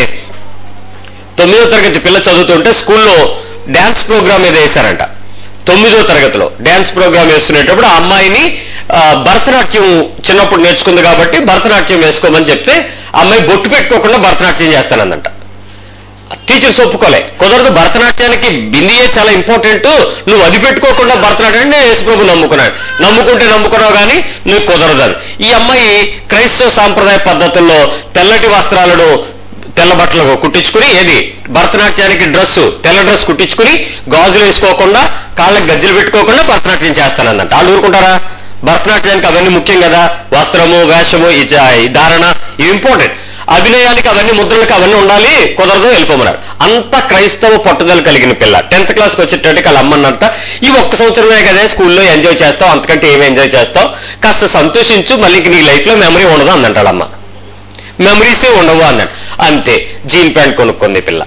తొమ్మిదో తరగతి పిల్ల చదువుతుంటే స్కూల్లో డ్యాన్స్ ప్రోగ్రామ్ ఏదో వేశారంట తొమ్మిదో తరగతిలో డ్యాన్స్ ప్రోగ్రామ్ వేస్తున్నప్పుడు ఆ అమ్మాయిని ఆ, భరతనాట్యం చిన్నప్పుడు నేర్చుకుంది కాబట్టి భరతనాట్యం వేసుకోమని చెప్తే ఆ అమ్మాయి బొట్టు పెట్టుకోకుండా భరతనాట్యం చేస్తానందంట టీచర్స్ ఒప్పుకోలే కుదరదు భరతనాట్యానికి బిందియే చాలా ఇంపార్టెంట్ నువ్వు అది పెట్టుకోకుండా భరతనాట్యం నేను యేసుప్రభు నమ్ముకున్నాను నమ్ముకుంటే నమ్ముకున్నావు కానీ నువ్వు కుదరదు అని ఈ అమ్మాయి క్రైస్తవ సాంప్రదాయ పద్ధతుల్లో తెల్లటి వస్త్రాలను తెల్ల బట్టలు కుట్టించుకుని ఏది భరతనాట్యానికి డ్రెస్ తెల్ల డ్రెస్ కుట్టించుకుని గాజులు వేసుకోకుండా కాళ్ళకి గజ్జలు పెట్టుకోకుండా భరతనాట్యం చేస్తానందంట వాళ్ళు ఊరుకుంటారా భరతనాట్యానికి అవన్నీ ముఖ్యం కదా వస్త్రము వేషము ఈ చ- ఈ ధారణ ఇవి ఇంపార్టెంట్ అభినయానికి అవన్నీ ముద్రలకు అవన్నీ ఉండాలి కుదరదు వెళ్ళిపోమన్నారు అంత క్రైస్తవ పట్టుదల కలిగిన పిల్ల టెన్త్ క్లాస్కి వచ్చేటట్టుకి వాళ్ళ అమ్మన్నంట ఈ ఒక్క సంవత్సరమే కదా స్కూల్లో ఎంజాయ్ చేస్తావు అంతకంటే ఏమి ఎంజాయ్ చేస్తావు కాస్త సంతోషించు మళ్ళీ ఇంక నీ లైఫ్ లో మెమరీ ఉండదు అందంట వాళ్ళ అమ్మ మెమరీసే ఉండవు అన్నాడు అంతే జీన్ ప్యాంట్ కొనుక్కుంది పిల్ల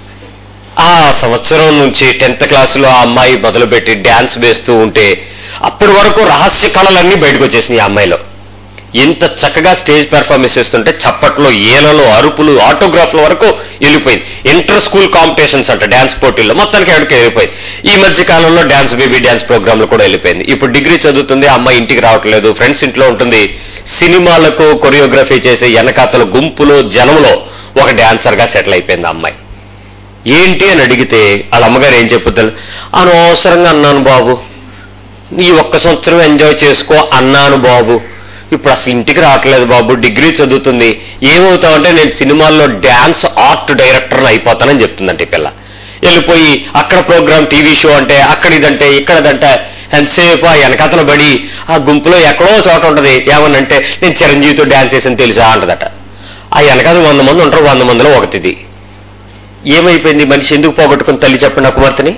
ఆ సంవత్సరం నుంచి టెన్త్ క్లాసులో ఆ అమ్మాయి మొదలుపెట్టి డ్యాన్స్ వేస్తూ ఉంటే అప్పటి వరకు రహస్య కళలన్నీ బయటకు వచ్చేసినాయి ఆ అమ్మాయిలో ఇంత చక్కగా స్టేజ్ పెర్ఫార్మెన్స్ చేస్తుంటే చప్పట్లు ఏలలో అరుపులు ఆటోగ్రాఫ్ల వరకు వెళ్ళిపోయింది ఇంటర్ స్కూల్ కాంపిటీషన్స్ అంట డ్యాన్స్ పోటీల్లో మొత్తానికి ఎక్కడికి వెళ్ళిపోయింది ఈ మధ్య కాలంలో డ్యాన్స్ బేబీ డ్యాన్స్ ప్రోగ్రాంలు కూడా వెళ్ళిపోయింది ఇప్పుడు డిగ్రీ చదువుతుంది ఆ అమ్మాయి ఇంటికి రావట్లేదు ఫ్రెండ్స్ ఇంట్లో ఉంటుంది సినిమాలకు కొరియోగ్రఫీ చేసే వెనకాతల గుంపులో జనంలో ఒక డాన్సర్ గా సెటిల్ అయిపోయింది ఆ అమ్మాయి ఏంటి అని అడిగితే వాళ్ళ అమ్మగారు ఏం చెప్పుతారు అనవసరంగా అన్నాను బాబు ఈ ఒక్క సంవత్సరం ఎంజాయ్ చేసుకో అన్నాను బాబు ఇప్పుడు అసలు ఇంటికి రావట్లేదు బాబు డిగ్రీ చదువుతుంది ఏమవుతావంటే నేను సినిమాల్లో డ్యాన్స్ ఆర్ట్ డైరెక్టర్ అయిపోతానని చెప్తుందంట ఈ పిల్ల వెళ్ళిపోయి అక్కడ ప్రోగ్రామ్ టీవీ షో అంటే అక్కడ ఇదంటే ఇక్కడదంటే ఎంతసేపు ఆ వెనకతల బడి ఆ గుంపులో ఎక్కడో చోట ఉంటది ఏమనంటే నేను చిరంజీవితో డ్యాన్స్ చేసిన తెలుసా అంటదట ఆ వెనకాల వంద మంది ఉంటారు వంద మందిలో ఒకటిది ఏమైపోయింది మనిషి ఎందుకు పోగొట్టుకుని తల్లి చెప్పండి ఆ కుమార్తెని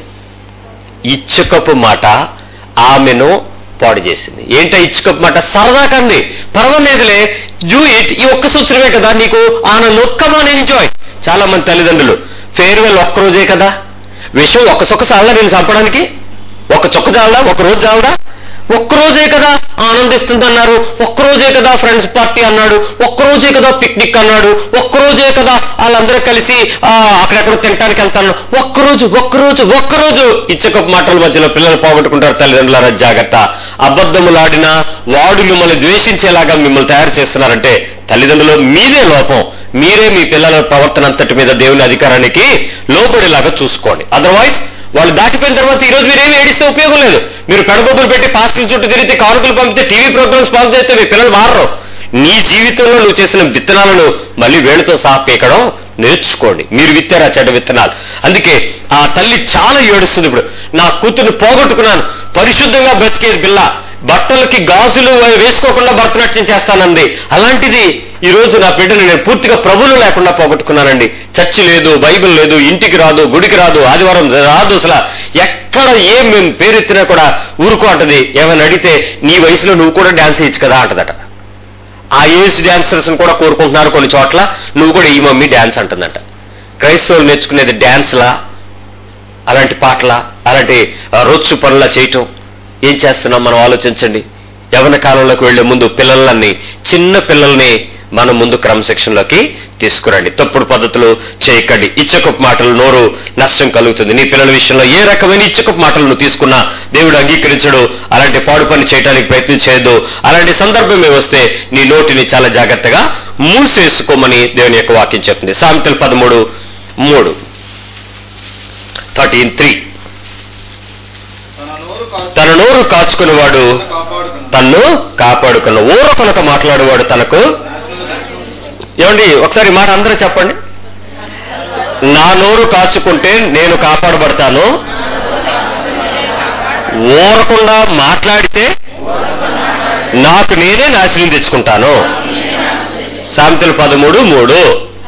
ఇచ్చుకపు మాట ఆమెను పాడు చేసింది ఏంటో ఇచ్చుకపు మాట సరదా కంది పర్వాలేదులే డూ ఇట్ ఈ ఒక్క సంవత్సరమే కదా నీకు ఆనందం ఒక్కమాన్ ఎంజాయ్ చాలా మంది తల్లిదండ్రులు ఫేర్వెల్ ఒక్కరోజే కదా విషయం ఒక్క చొక్క చాలదా నేను చంపడానికి ఒక చొక్క చాలదా ఒక రోజు చాలదా ఒక్కరోజే కదా ఆనందిస్తుందన్నారు ఒక్కరోజే కదా ఫ్రెండ్స్ పార్టీ అన్నాడు ఒక్కరోజే కదా పిక్నిక్ అన్నాడు ఒక్కరోజే కదా వాళ్ళందరూ కలిసి ఆ, అక్కడెక్కడ తినడానికి వెళ్తాను ఒక్కరోజు ఒక్కరోజు ఒక్కరోజు ఇచ్చకపు మాటల మధ్యలో పిల్లలు పోగొట్టుకుంటారు తల్లిదండ్రులారా జాగ్రత్త అబద్ధములాడినా వాడు మిమ్మల్ని ద్వేషించేలాగా మిమ్మల్ని తయారు చేస్తున్నారంటే తల్లిదండ్రులు మీదే లోపం మీరే మీ పిల్లల ప్రవర్తన అంతటి మీద దేవుని అధికారానికి లోబడేలాగా చూసుకోండి అదర్వైజ్ వాళ్ళు దాటిపోయిన తర్వాత ఈ రోజు మీరేమి ఏడిస్తే ఉపయోగం లేదు మీరు పెడబొబ్బులు పెట్టి పాస్టుల చుట్టూ తిరిగితే కానుకలు పంపితే టీవీ ప్రోగ్రామ్స్ స్పాన్సర్ చేస్తే మీ పిల్లలు మారరు నీ జీవితంలో నువ్వు చేసిన విత్తనాలను మళ్ళీ వేళ్ళతో సహా పీకడం నేర్చుకోండి మీరు విత్తారు ఆ చెడ్డ విత్తనాలు అందుకే ఆ తల్లి చాలా ఏడుస్తుంది ఇప్పుడు నా కూతుర్ని పోగొట్టుకున్నాను పరిశుద్ధంగా బ్రతికేది పిల్ల బట్టలకి గాజులు అవి వేసుకోకుండా భరతనాట్యం చేస్తానంది అలాంటిది ఈ రోజు నా బిడ్డను నేను పూర్తిగా ప్రభులు లేకుండా పోగొట్టుకున్నానండి చర్చి లేదు బైబిల్ లేదు ఇంటికి రాదు గుడికి రాదు ఆదివారం రాదు అసలు ఎక్కడ ఏం మేము పేరెత్తినా కూడా ఊరుకో అంటది ఏమైనా అడిగితే నీ వయసులో నువ్వు కూడా డాన్స్ చేయొచ్చు కదా అంటదట ఆ ఏజ్ డాన్సర్స్ కూడా కోరుకుంటున్నారు కొన్ని చోట్ల నువ్వు కూడా ఈ మమ్మీ డాన్స్ అంటుందట క్రైస్తవులు నేర్చుకునేది డాన్స్లా అలాంటి పాటల అలాంటి ఆ, రొచ్చు పనులా చేయటం ఏం చేస్తున్నాం మనం ఆలోచించండి యవన కాలంలోకి వెళ్లే ముందు పిల్లలన్నీ చిన్న పిల్లల్ని మనం ముందు క్రమశిక్షణలోకి తీసుకురండి తప్పుడు పద్ధతులు చేయకండి ఇచ్చకపు మాటలు నోరు నష్టం కలుగుతుంది నీ పిల్లల విషయంలో ఏ రకమైన ఇచ్చకపు మాటలు నువ్వు తీసుకున్నా దేవుడు అంగీకరించడు అలాంటి పాడు పని చేయడానికి ప్రయత్నం చేయదు అలాంటి సందర్భమే వస్తే నీ నోటిని చాలా జాగ్రత్తగా మూసేసుకోమని దేవుని యొక్క వాక్యం చెప్తుంది సామెతలు పదమూడు మూడు థర్టీన్ త్రీ తన నోరు కాచు తన నోరు కాచుకునేవాడు కాపాడుకును తన్ను కాపాడుకున్న ఊర కొనక మాట్లాడేవాడు తనకు ఏమండి ఒకసారి ఈ మాట అందరూ చెప్పండి నా నోరు కాచుకుంటే నేను కాపాడబడతాను ఊరకుండా మాట్లాడితే నాకు నేనే నాశనం తెచ్చుకుంటాను సామెతలు పదమూడు మూడు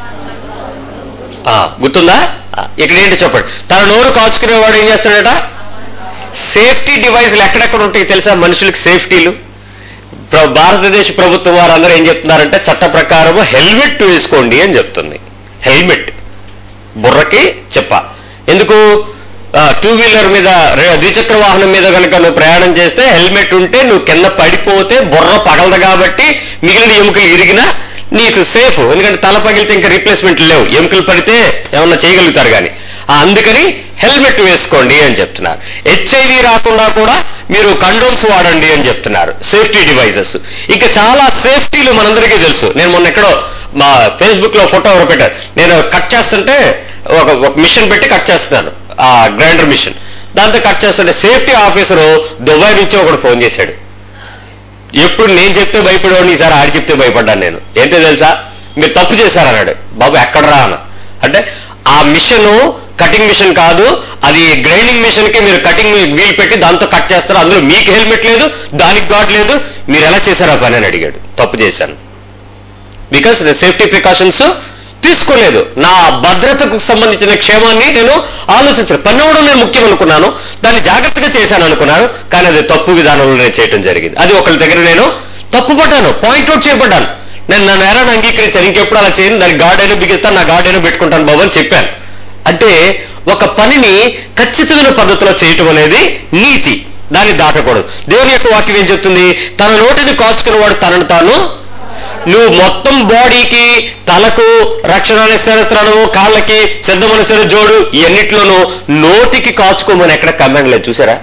ఆ, గుర్తుందా ఆ, ఇక్కడ ఏంటి చెప్పండి తన నోరు కాచుకునేవాడు ఏం చేస్తాడట సేఫ్టీ డివైజ్లు ఎక్కడెక్కడ ఉంటాయి తెలుసా మనుషులకు సేఫ్టీలు ప్ర- భారతదేశ ప్రభుత్వం వారందరూ ఏం చెప్తున్నారంటే చట్ట ప్రకారం హెల్మెట్ వేసుకోండి అని చెప్తుంది హెల్మెట్ బుర్రకి చెప్ప ఎందుకు టూ వీలర్ మీద రె- ద్విచక్ర వాహనం మీద కనుక నువ్వు ప్రయాణం చేస్తే హెల్మెట్ ఉంటే నువ్వు కింద పడిపోతే బుర్ర పగలదు కాబట్టి మిగిలిన ఎముకలు ఇరిగినా నీకు సేఫ్ ఎందుకంటే తల పగిలితే ఇంకా రీప్లేస్మెంట్ లేవు ఎముకలు పడితే ఏమన్నా చేయగలుగుతారు కానీ ఆ, అందుకని హెల్మెట్ వేసుకోండి అని చెప్తున్నారు హెచ్ఐవి రాకుండా కూడా మీరు కండోమ్స్ వాడండి అని చెప్తున్నారు సేఫ్టీ డివైజెస్ ఇంకా చాలా సేఫ్టీలు మనందరికీ తెలుసు నేను మొన్న ఎక్కడో మా ఫేస్బుక్ లో ఫోటో ఎవరు పెట్టారు నేను కట్ చేస్తుంటే ఒక ఒక మిషన్ పెట్టి కట్ చేస్తున్నాను ఆ గ్రైండర్ మిషన్ దాంతో కట్ చేస్తుంటే సేఫ్టీ ఆఫీసరు దుబాయ్ నుంచి ఒకడు ఫోన్ చేశాడు ఎప్పుడు నేను చెప్తే భయపడేవాడిని ఈసారి ఆడి చెప్తే భయపడ్డాను నేను ఏంటో తెలుసా మీరు తప్పు చేశారన్నాడు బాబు ఎక్కడరా అన్న అంటే ఆ మిషన్ కటింగ్ మిషన్ కాదు అది గ్రైండింగ్ మిషన్ కి మీరు కటింగ్ వీల్ పెట్టి దాంతో కట్ చేస్తారు అందులో మీకు హెల్మెట్ లేదు దానికి గాడ్ లేదు మీరు ఎలా చేశారు ఆ పని అని అడిగాడు తప్పు చేశాను బికాస్ సేఫ్టీ ప్రికాషన్స్ తీసుకోలేదు నా భద్రతకు సంబంధించిన క్షేమాన్ని నేను ఆలోచించాను పని అవ్వడం నేను ముఖ్యం అనుకున్నాను దాన్ని జాగ్రత్తగా చేశాను అనుకున్నాను కానీ అది తప్పు విధానంలో నేను చేయడం జరిగింది అది ఒకరి దగ్గర నేను తప్పు పడ్డాను పాయింట్అవుట్ చేయబడ్డాను నేను నా నేరాన్ని అంగీకరించాను ఇంకెప్పుడు అలా చేయను దానికి గాడ్ అయినా బిగిస్తాను నా గాడ్ అయినా పెట్టుకుంటాను బాబు అని చెప్పాను అంటే ఒక పనిని ఖచ్చితమైన పద్ధతిలో చేయటం అనేది నీతి దాన్ని దాటకూడదు దేవుని యొక్క వాక్యం ఏం చెప్తుంది తన నోటిని కాచుకున్నవాడు తనను తాను నువ్వు మొత్తం బాడీకి తలకు రక్షణ శరస్త్రాలు కాళ్ళకి సిద్ధమైన శర జోడు ఇవన్నిట్లోనూ నోటికి కాచుకోమని ఎక్కడ కమాండ్ లేదు చూసారా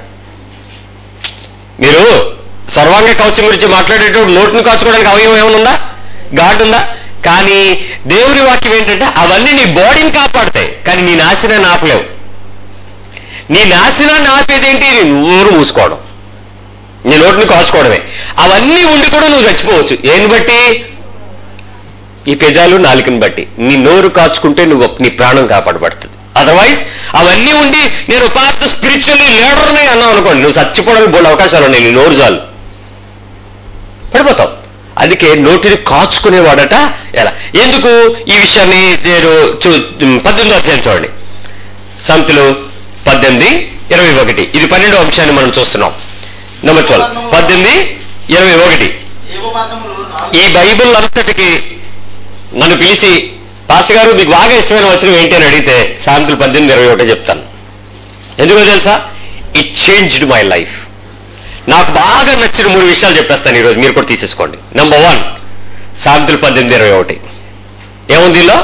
మీరు సర్వాంగ కవచం గురించి మాట్లాడేటప్పుడు నోటిని కాచుకోవడానికి అవయవం ఏమైనా ఉందా గాడ్ ఉందా కానీ దేవుని వాక్యం ఏంటంటే అవన్నీ నీ బాడీని కాపాడతాయి కానీ నీ నాశనాన్ని ఆపలేవు నీ నాశనాన్ని ఆపేదేంటి నీ నోరు మూసుకోవడం నీ నోటిని కాచుకోవడమే అవన్నీ ఉండి కూడా నువ్వు చచ్చిపోవచ్చు ఏని బట్టి ఈ పెదాలు నాలుకని బట్టి నీ నోరు కాచుకుంటే నువ్వు నీ ప్రాణం కాపాడబడుతుంది అదర్వైజ్ అవన్నీ ఉండి నేను పాత స్పిరిచువల్లీ లీడర్ని అన్నావు అనుకోండి నువ్వు చచ్చిపోవడానికి బోల్డ్ అవకాశాలు ఉన్నాయి నీ నోరు చాలు పడిపోతావు అందుకే నోటిని కాచుకునేవాడట ఎలా ఎందుకు ఈ విషయాన్ని నేను చూ పద్దెనిమిదో అధ్యాయం చూడండి సంతులు పద్దెనిమిది ఇరవై ఒకటి ఇది పన్నెండో అంశాన్ని మనం చూస్తున్నాం నెంబర్ ట్వెల్వ్ పద్దెనిమిది ఇరవై ఒకటి ఏవో మరణములు నాలుగు ఈ బైబిల్ అంతటికి నన్ను పిలిచి పాస్టర్ గారు మీకు బాగా ఇష్టమైన వచనం ఏంటి అని అడిగితే సాయంత్రం పద్దెనిమిది ఇరవై ఒకటే చెప్తాను ఎందుకో తెలుసా ఇట్ చేంజ్డ్ మై లైఫ్ నాకు బాగా నచ్చిన మూడు విషయాలు చెప్పేస్తాను ఈరోజు మీరు కూడా తీసేసుకోండి నెంబర్ వన్ సాయంత్రం పద్దెనిమిది ఇరవై ఒకటి ఏముంది దీనిలో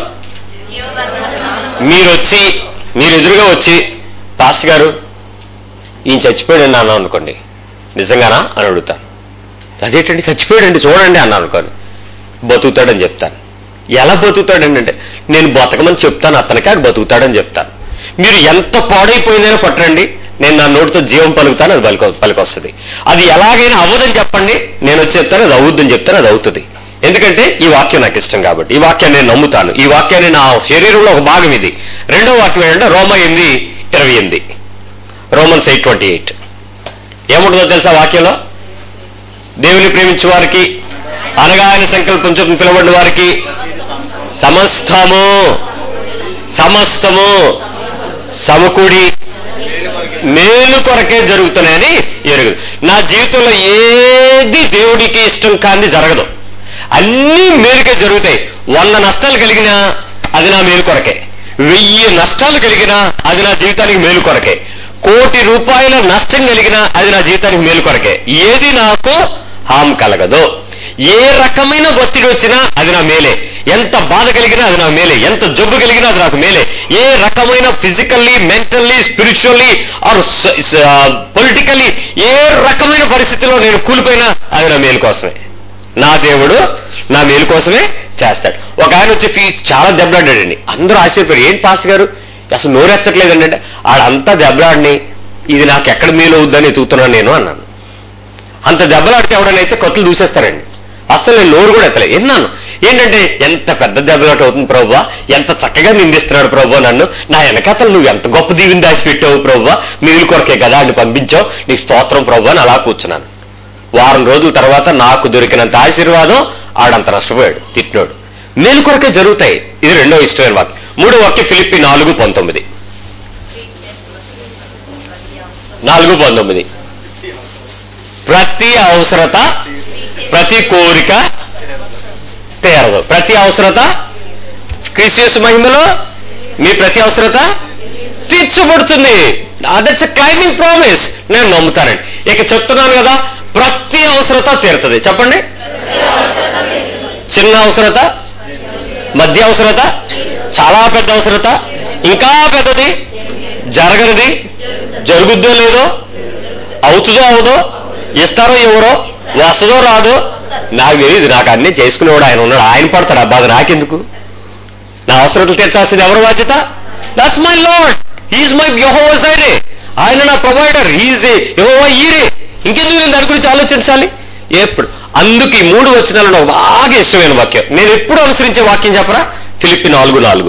మీరు వచ్చి మీరు ఎదురుగా వచ్చి పాస్టర్ గారు ఈయన చచ్చిపోయాడు అన్నాను అనుకోండి నిజంగానా అని అడుగుతాను అదేంటండి చచ్చిపోయాడండి చూడండి అన్నాను అనుకోని బతుకుతాడని చెప్తాను ఎలా బతుకుతాడండి అంటే నేను బతకమని చెప్తాను అతనికి అది బతుకుతాడని చెప్తాను మీరు ఎంత పాడైపోయిందైనా పట్టండి నేను నా నోటితో జీవం పలుకుతాను అది పలుకు పలికొస్తుంది అది ఎలాగైనా అవ్వదని చెప్పండి నేను వచ్చి చెప్తాను అది అవుద్దని చెప్తాను అది అవుతుంది ఎందుకంటే ఈ వాక్యం నాకు ఇష్టం కాబట్టి ఈ వాక్యాన్ని నేను నమ్ముతాను ఈ వాక్యాన్ని నా శరీరంలో ఒక భాగం ఇది రెండో వాక్యం ఏంటంటే రోమ ఎనిమిది ఇరవై ఎనిమిది రోమన్స్ ఎయిట్ ట్వంటీ ఎయిట్ ఏముంటుందో తెలుసా వాక్యంలో దేవుని ప్రేమించే వారికి అనగా ఆయన సంకల్పం చొప్పున పిలవడిన వారికి సమస్తము సమస్తము సమకూడి మేలు కొరకే జరుగుతున్నాయని ఎరుగు నా జీవితంలో ఏది దేవుడికి ఇష్టం కాని జరగదు అన్నీ మేలుకే జరుగుతాయి వంద నష్టాలు కలిగినా అది నా మేలు కొరకే వెయ్యి నష్టాలు కలిగినా అది నా జీవితానికి మేలు కొరకే కోటి రూపాయల నష్టం కలిగినా అది నా జీవితానికి మేలు కొరకే ఏది నాకు హామ్ కలగదు ఏ రకమైన ఒత్తిడి వచ్చినా అది నా మేలే ఎంత బాధ కలిగినా అది నా మేలే ఎంత జబ్బు కలిగినా అది నాకు మేలే ఏ రకమైన physically mentally spiritually or politically ఏ రకమైన పరిస్థితిలో నేను కూలిపోయినా అది నా మేలు కోసమే నా దేవుడు నా మేలు కోసమే చేస్తాడు ఒక ఆయన వచ్చి ఫీజు చాలా దెబ్బలాడాడండి అందరూ ఆశ్చర్యపోయారు ఏంటి పాస్టర్ గారు అసలు నోరెత్తట్లేదండి అంటే ఆడంతా దెబ్బలాడిని ఇది నాకు ఎక్కడ మేలు అవుద్దని ఎతుకుతున్నాను నేను అన్నాను అంత దెబ్బలాడితే ఎవడనైతే కొత్తలు దూసేస్తారండి అసలు నేను నోరు కూడా ఎత్తలే విన్నాను ఏంటంటే ఎంత పెద్ద దెబ్బలాట అవుతుంది ప్రభు ఎంత చక్కగా నిందిస్తున్నాడు ప్రభు నన్ను నా వెనకాతలు నువ్వు ఎంత గొప్ప దీవిని దాచిపెట్టావు ప్రభు మేలు కొరకే కదా అని పంపించావు నీకు స్తోత్రం ప్రభు అని అలా కూర్చున్నాను వారం రోజుల తర్వాత నాకు దొరికినంత ఆశీర్వాదం ఆడంత నష్టపోయాడు తిట్టినోడు మేలు కొరకే జరుగుతాయి ఇది రెండో ఇష్టమైన వాక్యం మూడో వాక్యం ఫిలిప్పి నాలుగు పంతొమ్మిది నాలుగు పంతొమ్మిది ప్రతి అవసరత ప్రతి కోరిక తీరదు ప్రతి అవసరత క్రిస్టియస్ మహిమలో మీ ప్రతి అవసరత తీర్చబడుతుంది దట్స్ క్లైమింగ్ ప్రామిస్ నేను నమ్ముతానండి ఇక చెప్తున్నాను కదా ప్రతి అవసరత తీరుతుంది చెప్పండి చిన్న అవసరత మధ్య అవసరత చాలా పెద్ద అవసరత ఇంకా పెద్దది జరగనిది జరుగుద్దో లేదో అవుతుందో అవదో ఇస్తారో ఎవరో వస్తుందో రాదో నాకు తెలియదు నాకు అన్ని చేసుకునేవాడు ఆయన ఉన్నాడు ఆయన పడతాడు ఆ బాధ నాకెందుకు నా అవసరతలు తీర్చాల్సింది ఎవరి బాధ్యత that's my lord he's my యహోవా సైడే ఆయన నా ప్రొవైడర్ హీఈస్ యహోవా ఈరే ఇంకెందుకు నేను దాని గురించి ఆలోచించాలి ఎప్పుడు అందుకు ఈ మూడు వచనాలు నాకు బాగా ఇష్టమైన వాక్యం నేను ఎప్పుడు అనుసరించే వాక్యం చెప్పరా ఫిలిప్పి నాలుగు నాలుగు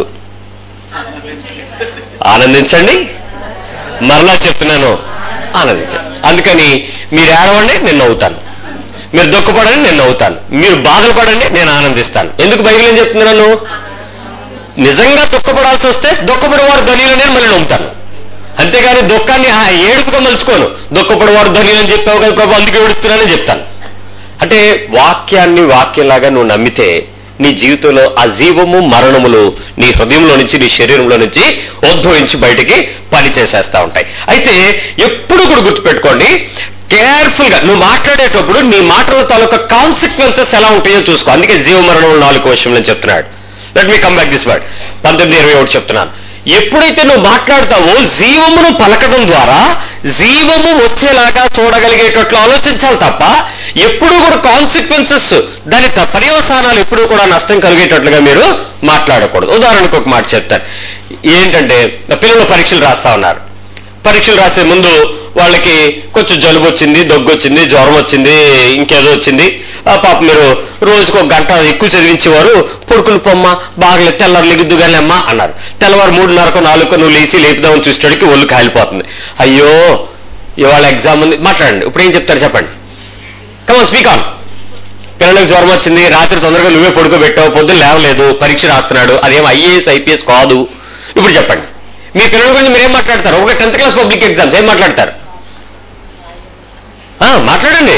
ఆనందించండి మరలా చెప్తున్నాను ఆనందించండి అందుకని మీరు ఏడవండి నేను నవ్వుతాను మీరు దుఃఖపడండి నేను నవ్వుతాను మీరు బాధలు పడండి నేను ఆనందిస్తాను ఎందుకు బైబిల్ ఏం చెప్తుంది నన్ను నిజంగా దుఃఖపడాల్సి వస్తే దుఃఖపడేవారు ధనియులు నేను మళ్ళీ నమ్ముతాను అంతేగాని దుఃఖాన్ని ఆ ఏడుపుగా మలుచుకోను దుఃఖపడేవారు ధనియులు అని చెప్పావు కదా ప్రభు అందుకే ఏడుస్తున్నానని చెప్తాను అంటే వాక్యాన్ని వాక్యంలాగా నువ్వు నమ్మితే నీ జీవితంలో ఆ జీవము మరణములు నీ హృదయంలో నుంచి నీ శరీరంలో నుంచి ఉద్భవించి బయటికి పని చేసేస్తా ఉంటాయి అయితే ఎప్పుడు కూడా గుర్తుపెట్టుకోండి కేర్ఫుల్ గా నువ్వు మాట్లాడేటప్పుడు నీ మాటల తాలూకా కాన్సిక్వెన్సెస్ ఎలా ఉంటాయో చూసుకో అందుకే జీవ మరణములు నాలుగు విషయంలో చెప్తున్నాడు let me come back this word పంతొమ్మిది ఇరవై ఒకటి చెప్తున్నాను ఎప్పుడైతే నువ్వు మాట్లాడతావో జీవమును పలకడం ద్వారా జీవము వచ్చేలాగా చూడగలిగేటట్లు ఆలోచించాలి తప్ప ఎప్పుడూ కూడా కాన్సిక్వెన్సెస్ దాని త- పర్యవసానాలు ఎప్పుడూ కూడా నష్టం కలిగేటట్లుగా మీరు మాట్లాడకూడదు ఉదాహరణకు ఒక మాట చెప్తాను ఏంటంటే పిల్లలు పరీక్షలు రాస్తా ఉన్నారు పరీక్షలు రాసే ముందు వాళ్ళకి కొంచెం జలుబు వచ్చింది దగ్గు వచ్చింది జ్వరం వచ్చింది ఇంకేదో వచ్చింది ఆ పాప మీరు రోజుకు ఒక గంట ఎక్కువ చదివించేవారు పొడుకులు పొమ్మ బాగా తెల్లవారు లెగుద్దు కానీ అమ్మా అన్నారు తెల్లవారు మూడున్నరకు నాలుగు నువ్వు లేచి లేపుదామని చూసేటడికి ఒళ్ళు కాలిపోతుంది అయ్యో ఇవాళ ఎగ్జామ్ ఉంది మాట్లాడండి ఇప్పుడు ఏం చెప్తారు చెప్పండి కమన్ స్పీక్ ఆన్ పిల్లలకు జ్వరం వచ్చింది రాత్రి తొందరగా నువ్వే పడుకోబెట్టావు పొద్దున్న లేవలేదు పరీక్ష రాస్తున్నాడు అదేం ఐఏఎస్ ఐపీఎస్ కాదు ఇప్పుడు చెప్పండి మీ పిల్లల గురించి మీరేం మాట్లాడతారు ఒక టెన్త్ క్లాస్ పబ్లిక్ ఎగ్జామ్స్ ఏం మాట్లాడతారు ఆ, మాట్లాడండి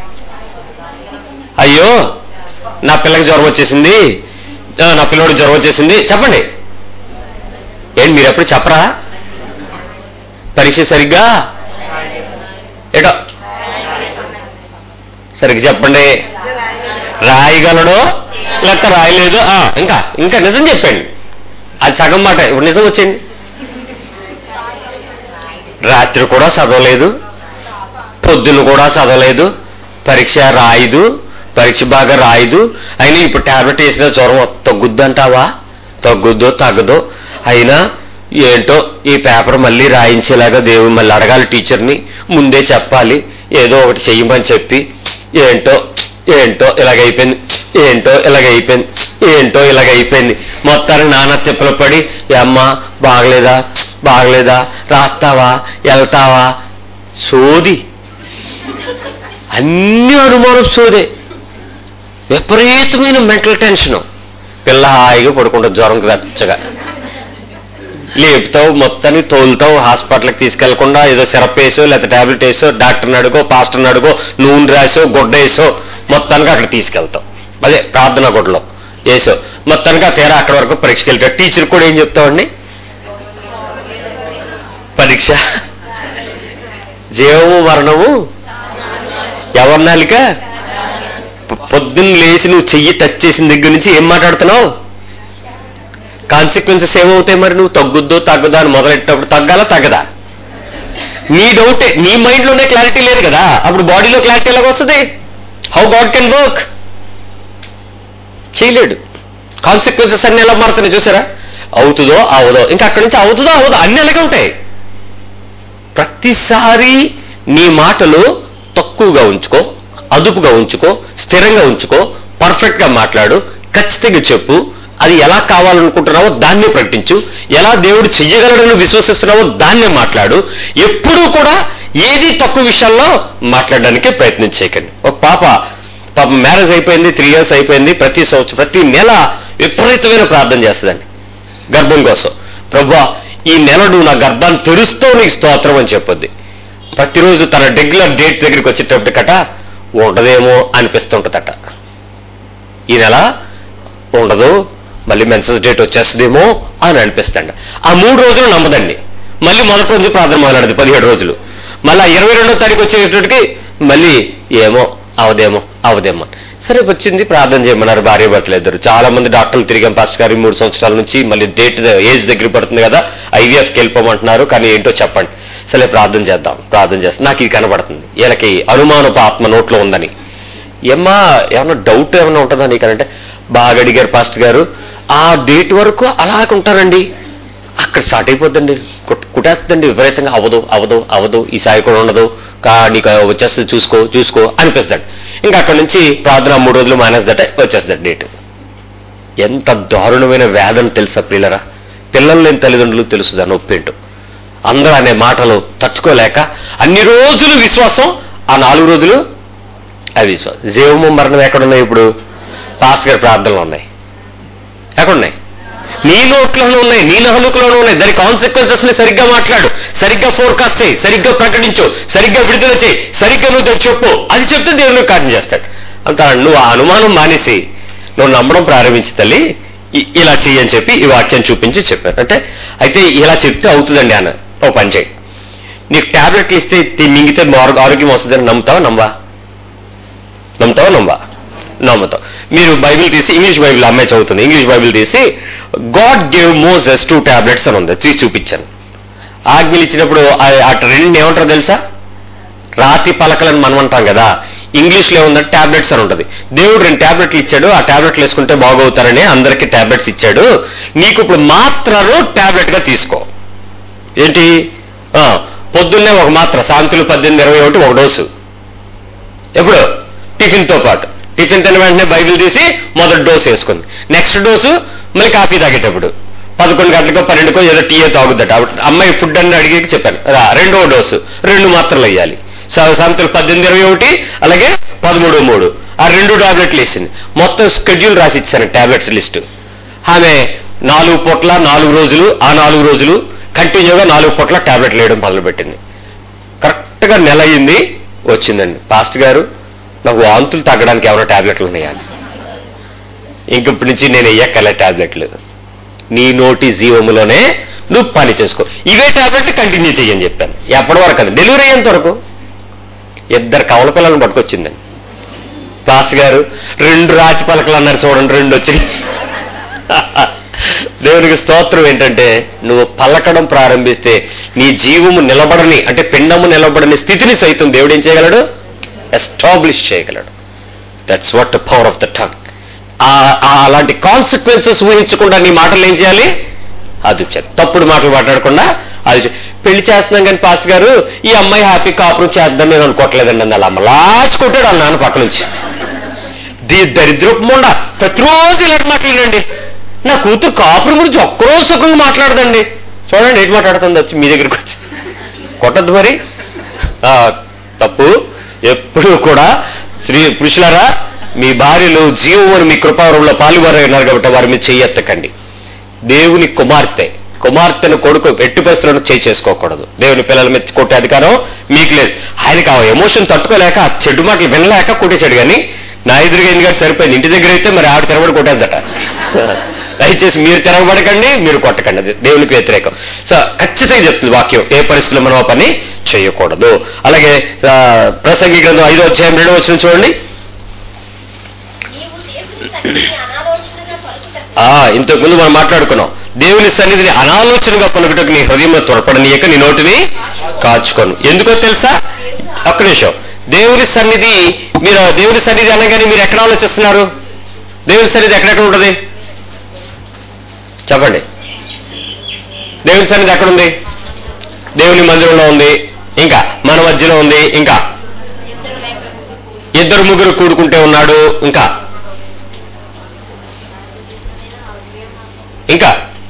అయ్యో నా పిల్లకి జ్వరం వచ్చేసింది ఆ, నా పిల్లోడికి జ్వరం వచ్చేసింది చెప్పండి ఏంటి మీరు ఎప్పుడు చెప్పరా పరీక్ష సరిగ్గా ఏటో సరిగ్గా చెప్పండి రాయగలడో లేక రాయలేదు ఆ, ఇంకా ఇంకా నిజం చెప్పండి అది సగం మాట ఇప్పుడు నిజం వచ్చింది రాత్రి కూడా చదవలేదు పొద్దున కూడా చదవలేదు పరీక్ష రాయదు పరీక్ష బాగా రాయదు అయినా ఇప్పుడు టాబ్లెట్ వేసిన జ్వరం తగ్గుద్దంటావా తగ్గుద్దో తగ్గదో అయినా ఏంటో ఈ పేపర్ మళ్ళీ రాయించేలాగా దేవుడు మళ్ళీ అడగాలి టీచర్ని ముందే చెప్పాలి ఏదో ఒకటి చెయ్యమని చెప్పి ఏంటో ఏంటో ఇలాగైపోయింది ఏంటో ఇలాగైపోయింది ఏంటో ఇలాగైపోయింది మొత్తానికి నాన్న తిప్పలు పడి "ఏ అమ్మా బాగలేదా బాగలేదా రాస్తావా వెళ్తావా సోది అన్ని అనుమానం సోదే విపరీతమైన మెంటల్ టెన్షన్ పిల్ల హాయిగా పడుకుంటుంది జ్వరం వెచ్చగా లేపుతావు మొత్తాన్ని తోలుతావు హాస్పిటల్కి తీసుకెళ్లకుండా ఏదో సిరప్ వేసో లేకపోతే టాబ్లెట్ వేసో డాక్టర్ని అడుగో పాస్టర్ని అడుగో నూనె రాసో గుడ్డ వేసో మొత్తానికి అక్కడ తీసుకెళ్తావు అదే ప్రార్థన గుడ్డలో వేసో మొత్తానికి ఆ తీరా అక్కడ వరకు పరీక్షకి వెళ్తావు టీచర్ కూడా ఏం చెప్తావండి పరీక్ష జీవము మరణము ఎవరినాలిక పొద్దున్న లేచి నువ్వు చెయ్యి టచ్ చేసిన దగ్గర నుంచి ఏం మాట్లాడుతున్నావు కాన్సిక్వెన్సెస్ ఏమవుతాయి మరి నువ్వు తగ్గుద్దో తగ్గదో అని మొదలెట్టినప్పుడు తగ్గాలా తగ్గదా నీ డౌటే నీ మైండ్ లోనే క్లారిటీ లేదు కదా అప్పుడు బాడీలో క్లారిటీ ఎలాగ వస్తుంది హౌ గాడ్ కెన్ వర్క్ చేయలేడు కాన్సిక్వెన్సెస్ అన్ని ఎలా మారుతున్నాయి చూసారా అవుతుందో అవదో ఇంకా అక్కడి నుంచి అవుతుందో అవదో అన్ని అలాగే ఉంటాయి ప్రతిసారి నీ మాటలు తక్కువగా ఉంచుకో అదుపుగా ఉంచుకో స్థిరంగా ఉంచుకో పర్ఫెక్ట్ గా మాట్లాడు ఖచ్చితంగా చెప్పు అది ఎలా కావాలనుకుంటున్నావో దాన్నే ప్రకటించు ఎలా దేవుడు చెయ్యగలడని విశ్వసిస్తున్నావో దాన్నే మాట్లాడు ఎప్పుడూ కూడా ఏది తక్కువ విషయాల్లో మాట్లాడడానికి ప్రయత్నం చేయకండి ఒక పాప పాప మ్యారేజ్ అయిపోయింది త్రీ ఇయర్స్ అయిపోయింది ప్రతి సంవత్సరం ప్రతి నెల విపరీతమైన ప్రార్థన చేస్తుందండి గర్భం కోసం ప్రభా ఈ నెల నువ్వు నా గర్భాన్ని తెరుస్తావు నీకు స్తోత్రం అని చెప్పొద్ది ప్రతిరోజు తన రెగ్యులర్ డేట్ దగ్గరికి వచ్చేటప్పటికట ఉండదేమో అనిపిస్తుంటదట ఈ నెల ఉండదు మళ్ళీ మెన్సెస్ డేట్ వచ్చేస్తుందేమో అని అనిపిస్తాండి ఆ మూడు రోజులు నమ్మదండి మళ్ళీ మొదటి రోజు ప్రార్థన మొదలెడదు పదిహేడు రోజులు మళ్ళీ ఇరవై రెండో తారీఖు వచ్చేటప్పటికి మళ్ళీ ఏమో అవదేమో అవదేమో సరే వచ్చింది ప్రార్థన చేయమన్నారు భార్య భర్తలు ఇద్దరు చాలా మంది డాక్టర్లు తిరిగాం పాస్టర్ గారు ఈ మూడు సంవత్సరాల నుంచి మళ్ళీ డేట్ ఏజ్ దగ్గర పడుతుంది కదా ఐవీఎఫ్కి వెళ్ళిపోమంటున్నారు కానీ ఏంటో చెప్పండి సరే ప్రార్థన చేద్దాం ప్రార్థన చేస్తాం నాకు ఇది కనబడుతుంది వీళ్ళకి అనుమానపు ఆత్మ నోట్లో ఉందని ఏమ్మా ఏమన్నా డౌట్ ఏమన్నా ఉంటుందా నీకనంటే బాగా అడిగారు పాస్టర్ గారు ఆ డేట్ వరకు అలాగే ఉంటారండి అక్కడ స్టార్ట్ అయిపోద్దండి కుట్- కుట్టేస్తుందండి విపరీతంగా అవదు అవదు అవదు ఈ సాయి కూడా ఉండదు కా నీకు వచ్చేస్తుంది చూసుకో చూసుకో అనిపిస్తాడు ఇంకా అక్కడ నుంచి ప్రార్థన మూడు రోజులు మానేద్దట వచ్చేస్తాడు డేట్ ఎంత దారుణమైన వేదన తెలుసా పిల్లరా పిల్లలు లేని తల్లిదండ్రులు తెలుసు దాని నొప్పేంటో అందరూ అనే మాటలు తట్టుకోలేక అన్ని రోజులు విశ్వాసం ఆ నాలుగు రోజులు అవిశ్వాసం జీవము మరణం ఎక్కడున్నాయి ఇప్పుడు పాస్టర్ గారి ప్రార్థనలు ఉన్నాయి ఎక్కడున్నాయి నీ నోట్లోనూ ఉన్నాయి నీ నహలుకులోనూ ఉన్నాయి దాని కాన్సిక్వెన్సెస్ ని సరిగ్గా మాట్లాడు సరిగ్గా ఫోర్కాస్ట్ చేయి సరిగ్గా ప్రకటించు సరిగ్గా విడుదల చేయి సరిగ్గా నువ్వు దాన్ని చెప్పు అది చెప్తే దేవుడు కార్యం చేస్తాడు అంత నువ్వు ఆ అనుమానం మానేసి నువ్వు నమ్మడం ప్రారంభించి తల్లి ఇ- ఇలా చెయ్యని చెప్పి ఈ వాక్యం చూపించి చెప్పారు అంటే అయితే ఇలా చెప్తే అవుతుందండి అన్న ఓ పని చేయి నీకు టాబ్లెట్లు ఇస్తే తి- మింగితే ఆరో- ఆరోగ్యం వస్తుందని నమ్ముతావా నమ్మవా నమ్ముతావా నమ్మవా నమ్ముతావు మీరు బైబిల్ తీసి ఇంగ్లీష్ బైబిల్ అమ్మాయి చదువుతుంది ఇంగ్లీష్ బైబిల్ తీసి God gave Moses two tablets అని ఉంది తీసి చూపించాను ఆజ్ఞలు ఇచ్చినప్పుడు ఆ- అటు రెండు ఏమంటారో తెలుసా రాతి పలకలని మనం అంటాం కదా ఇంగ్లీష్ లో ఏముందంటే టాబ్లెట్స్ అని ఉంటుంది దేవుడు రెండు టాబ్లెట్లు ఇచ్చాడు ఆ టాబ్లెట్లు వేసుకుంటే బాగవుతారని అందరికీ టాబ్లెట్స్ ఇచ్చాడు నీకు ఇప్పుడు మాత్రలు టాబ్లెట్ గా తీసుకో ఏంటి ఆ, పొద్దున్నే ఒక మాత్ర సాయంత్రం పద్దెనిమిది ఇరవై ఒకటి ఒక డోసు ఎప్పుడు టిఫిన్ తో పాటు టిఫిన్ తిన్న వెంటనే బైబిల్ తీసి మొదటి డోసు వేసుకుంది నెక్స్ట్ డోసు మళ్ళీ కాఫీ తాగేటప్పుడు పదకొండు గంటలకో పన్నెండుకో ఏదో టీయే తాగుద్దట అప్పుడు అమ్మాయి ఫుడ్ అని అడిగి చెప్పాను రా రెండో డోసు రెండు మాత్రలు వేయాలి సాయంత్రం పద్దెనిమిది ఇరవై ఒకటి అలాగే పదమూడు మూడు ఆ రెండు టాబ్లెట్లు వేసింది మొత్తం స్కెడ్యూల్ రాసి ఇచ్చాను టాబ్లెట్స్ లిస్టు ఆమె నాలుగు పూట్ల నాలుగు రోజులు ఆ నాలుగు రోజులు కంటిన్యూగా నాలుగు పూట్ల టాబ్లెట్లు వేయడం మొదలుపెట్టింది కరెక్ట్ గా నెల అయింది వచ్చిందండి పాస్ట్ గారు నాకు వాంతులు తగ్గడానికి ఏమైనా టాబ్లెట్లు ఉన్నాయా అని. ఇంక ఇప్పటి నుంచి నేను ఎక్కలే టాబ్లెట్లు నీ నోటి జీవములోనే నువ్వు పని చేసుకో ఇవే టాబ్లెట్లు కంటిన్యూ చెయ్యని చెప్పాను ఎప్పటి వరకు అది డెలివరీ అయ్యేంత వరకు ఇద్దరు కవల పిల్లలను పట్టుకొచ్చిందండి పాస్ గారు రెండు రాతి పలకలు అన్నారు చూడండి రెండు వచ్చినాయి దేవునికి స్తోత్రం ఏంటంటే నువ్వు పలకడం ప్రారంభిస్తే నీ జీవము నిలబడని అంటే పిండము నిలబడని స్థితిని సైతం దేవుడు ఏం చేయగలడు ఎస్టాబ్లిష్ చేయగలడు that's what the power of the tongue అలాంటి కాన్సిక్వెన్సెస్ ఊహించకుండా నీ మాటలు ఏం చేయాలి అది చెప్పాలి తప్పుడు మాటలు మాట్లాడకుండా అది చె- పెళ్లి చేస్తున్నాం కానీ పాస్ట్ గారు ఈ అమ్మాయి హ్యాపీ కాపురం చేద్దాం నేను అనుకోవట్లేదండి అన్న అమ్మ లాచుకుంటాడు ఆ నాన్న పక్క నుంచి దీ దరిద్రపు మొండ ప్రతిరోజు ఇలాంటి మాట్లాడండి నా కూతురు కాపురం గురించి ఒక్కరోజు సుఖంగా మాట్లాడదండి చూడండి ఏంటి మాట్లాడుతుంది వచ్చి మీ దగ్గరికి వచ్చి కొట్టద్దు మరి ఆ, తప్పు ఎప్పుడు కూడా స్త్రీ పురుషులారా మీ భార్యలు జీవమును మీ కృపావరంలో పాలువారైనారు కాబట్టి వారి మీద చెయ్యెత్తకండి దేవుని కుమార్తె కుమార్తెను కొడుకు ఎట్టి పరిస్థితులను చేయి చేసుకోకూడదు దేవుని పిల్లల మీద కొట్టే అధికారం మీకు లేదు ఆయనకి ఆ ఎమోషన్ తట్టుకోలేక ఆ చెడు మాటలు వినలేక కొట్టేశాడు కానీ నా ఎదురుగా ఎందుకంటే సరిపోయింది ఇంటి దగ్గర అయితే మరి ఆవిడ తిరగబడి కొట్టేద్దట దయచేసి మీరు తిరగబడకండి మీరు కొట్టకండి అది దేవునికి వ్యతిరేకం సో ఖచ్చితంగా చెప్తుంది వాక్యం ఏ పరిస్థితుల్లో మనం ఆ పని చేయకూడదు అలాగే ఆ, ప్రసంగి గ్రంథం ఐదో అధ్యాయం రెండో వచ్చిన చూడండి నీవు దేవుని సన్నిధిని అనాలోచనగా పలుకుటకు ఆ ఇంతకు ముందు మనం మాట్లాడుకున్నాం దేవుని సన్నిధిని అనాలోచనగా పలుకుటకు నీ హృదయంలో త్వరపడనీయక నీ నోటిని కాచుకోను ఎందుకో తెలుసా ఒక్క నిమిషం దేవుని సన్నిధి మీరు దేవుని సన్నిధి అనగానే మీరు ఎక్కడ ఆలోచిస్తున్నారు దేవుని సన్నిధి ఎక్కడెక్కడ ఉంటుంది చెప్పండి దేవుని సన్నిధి ఎక్కడుంది దేవుని మందిరంలో ఉంది ఇంకా మన మధ్యలో ఉంది ఇంకా ఇద్దరు లేక ముగ్గురు కూడి ఇద్దరు ముగ్గురు కూడుకుంటే ఉన్నాడు ఇంకా ఇంకా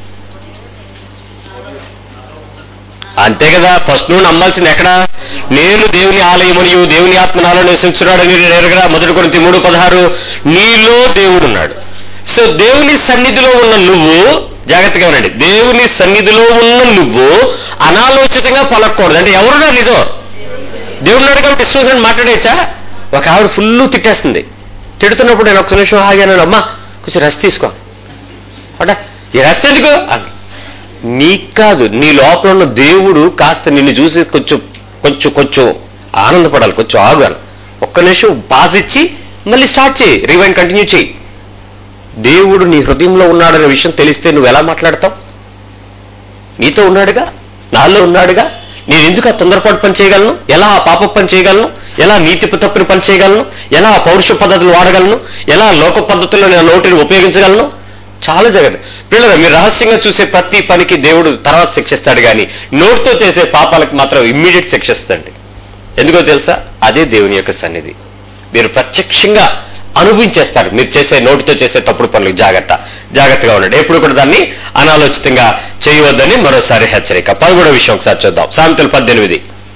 అంతే కదా ఫస్ట్ నువ్వు నమ్మాల్సింది ఎక్కడ నేను దేవుని ఆలయమనియు దేవుని ఆత్మ నాలో నివసించున్నాడని నేరుగా మొదటి కొరింథీ మూడు పదహారు నీలో దేవుడు ఉన్నాడు సో దేవుని సన్నిధిలో ఉన్న నువ్వు జాగ్రత్తగా ఉండండి దేవుని సన్నిధిలో ఉన్న నువ్వు అనాలోచితంగా పలకూడదు అంటే ఎవరున్నారు నీతో దేవుడు ఉన్నాడు కాబట్టి ఇష్టం వచ్చినట్టు మాట్లాడేచ్చా ఒక ఆవిడ ఫుల్ తిట్టేస్తుంది తిడుతున్నప్పుడు నేను ఒక్క నిమిషం ఆగాను అమ్మా కొంచెం రెస్ట్ తీసుకో అంటే ఈ రెస్ట్ ఎందుకు అని నీకు కాదు నీ లోపల ఉన్న దేవుడు కాస్త నిన్ను చూసి కొంచెం కొంచెం కొంచెం ఆనందపడాలి కొంచెం ఆగాలి ఒక్క నిమిషం పాజ్ ఇచ్చి మళ్ళీ స్టార్ట్ చేయి రివైండ్ కంటిన్యూ చేయి దేవుడు నీ హృదయంలో ఉన్నాడనే విషయం తెలిస్తే నువ్వు ఎలా మాట్లాడతావు నీతో ఉన్నాడుగా నాలో ఉన్నాడుగా నేను ఎందుకు ఆ తొందరపాటు పని చేయగలను ఎలా ఆ పాప పని చేయగలను ఎలా నీతి తప్పిన పని చేయగలను ఎలా ఆ పౌరుష పద్ధతులు వాడగలను ఎలా లోక పద్ధతుల్లో నేను నోటిని ఉపయోగించగలను చాలా జగన్ పిల్లలు మీరు రహస్యంగా చూసే ప్రతి పనికి దేవుడు తర్వాత శిక్షిస్తాడు కానీ నోటితో చేసే పాపాలకు మాత్రం ఇమ్మీడియట్ శిక్షిస్తాడు ఎందుకో తెలుసా అదే దేవుని యొక్క సన్నిధి మీరు ప్రత్యక్షంగా అనుభవించేస్తారు మీరు చేసే నోటితో చేసే తప్పుడు పనులకు జాగ్రత్త జాగ్రత్తగా ఉండండి ఎప్పుడు కూడా దాన్ని అనాలోచితంగా చేయవద్దని మరోసారి హెచ్చరిక పదమూడో విషయం ఒకసారి చూద్దాం సామెతలు పద్దెనిమిది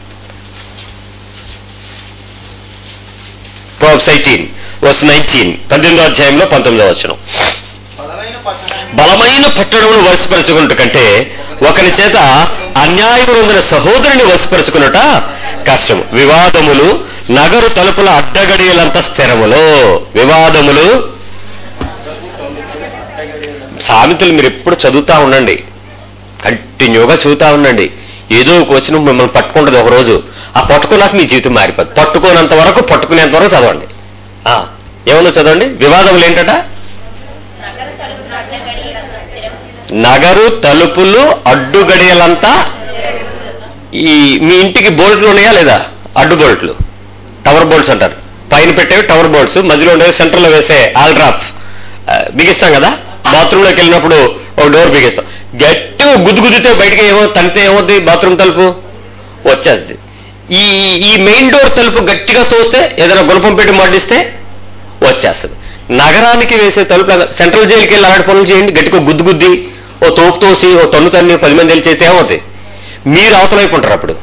ప్రోబ్స్ ఎయిటీన్ వర్స్ నైన్టీన్ పద్దెనిమిదో అధ్యాయంలో పంతొమ్మిదో వచ్చిన బలమైన పట్టణం బలమైన పట్టణమును వశపరచుకున్నట్టు కంటే ఒకరి చేత అన్యాయం పొందిన సహోదరుని వశపరచుకున్నట కష్టము వివాదములు నగరు తలుపుల అడ్డగడియలంత స్థిరములో వివాదములు సామెతలు మీరు ఎప్పుడు చదువుతా ఉండండి కంటిన్యూగా చదువుతా ఉండండి ఏదో ఒక వచ్చిన మిమ్మల్ని పట్టుకుంటుంది ఒక రోజు ఆ పట్టుకున్నాక మీ జీవితం మారిపోద్ది పట్టుకోనంత వరకు పట్టుకునేంత వరకు చదవండి ఆ, ఏముందో చదవండి వివాదములు ఏంటట నగర తలుపు అడ్డగడియలంత స్థిరం నగరు తలుపులు అడ్డు గడియలంతా ఈ మీ ఇంటికి బోల్ట్లు ఉన్నాయా లేదా అడ్డు బోల్ట్లు టవర్ బోల్ట్స్ అంటారు పైన పెట్టేవి టవర్ బోల్ట్స్ మధ్యలో ఉండేవి సెంటర్లో వేసే ఆల్డ్రాఫ్ బిగిస్తాం కదా బాత్రూంలోకి వెళ్ళినప్పుడు ఒక డోర్ బిగిస్తాం గట్టిగా గుద్దు గుద్దితే బయటకి ఏమో తనితే ఏమవుతుంది బాత్రూమ్ తలుపు వచ్చేస్తుంది ఈ ఈ మెయిన్ డోర్ తలుపు గట్టిగా తోస్తే ఏదైనా గుణపం పెట్టి మడ్డిస్తే వచ్చేస్తుంది నగరానికి వేసే తలుపు సెంట్రల్ జైలుకి వెళ్ళి అలాంటి పనులు చేయండి గట్టిగా గుద్దు గుద్ది ఓ తోపు తోసి ఓ తన్ను తన్ని పది మంది వెళ్ళి చేస్తే ఏమవుతాయి మీరు అవతల వైపు ఉంటారు అప్పుడు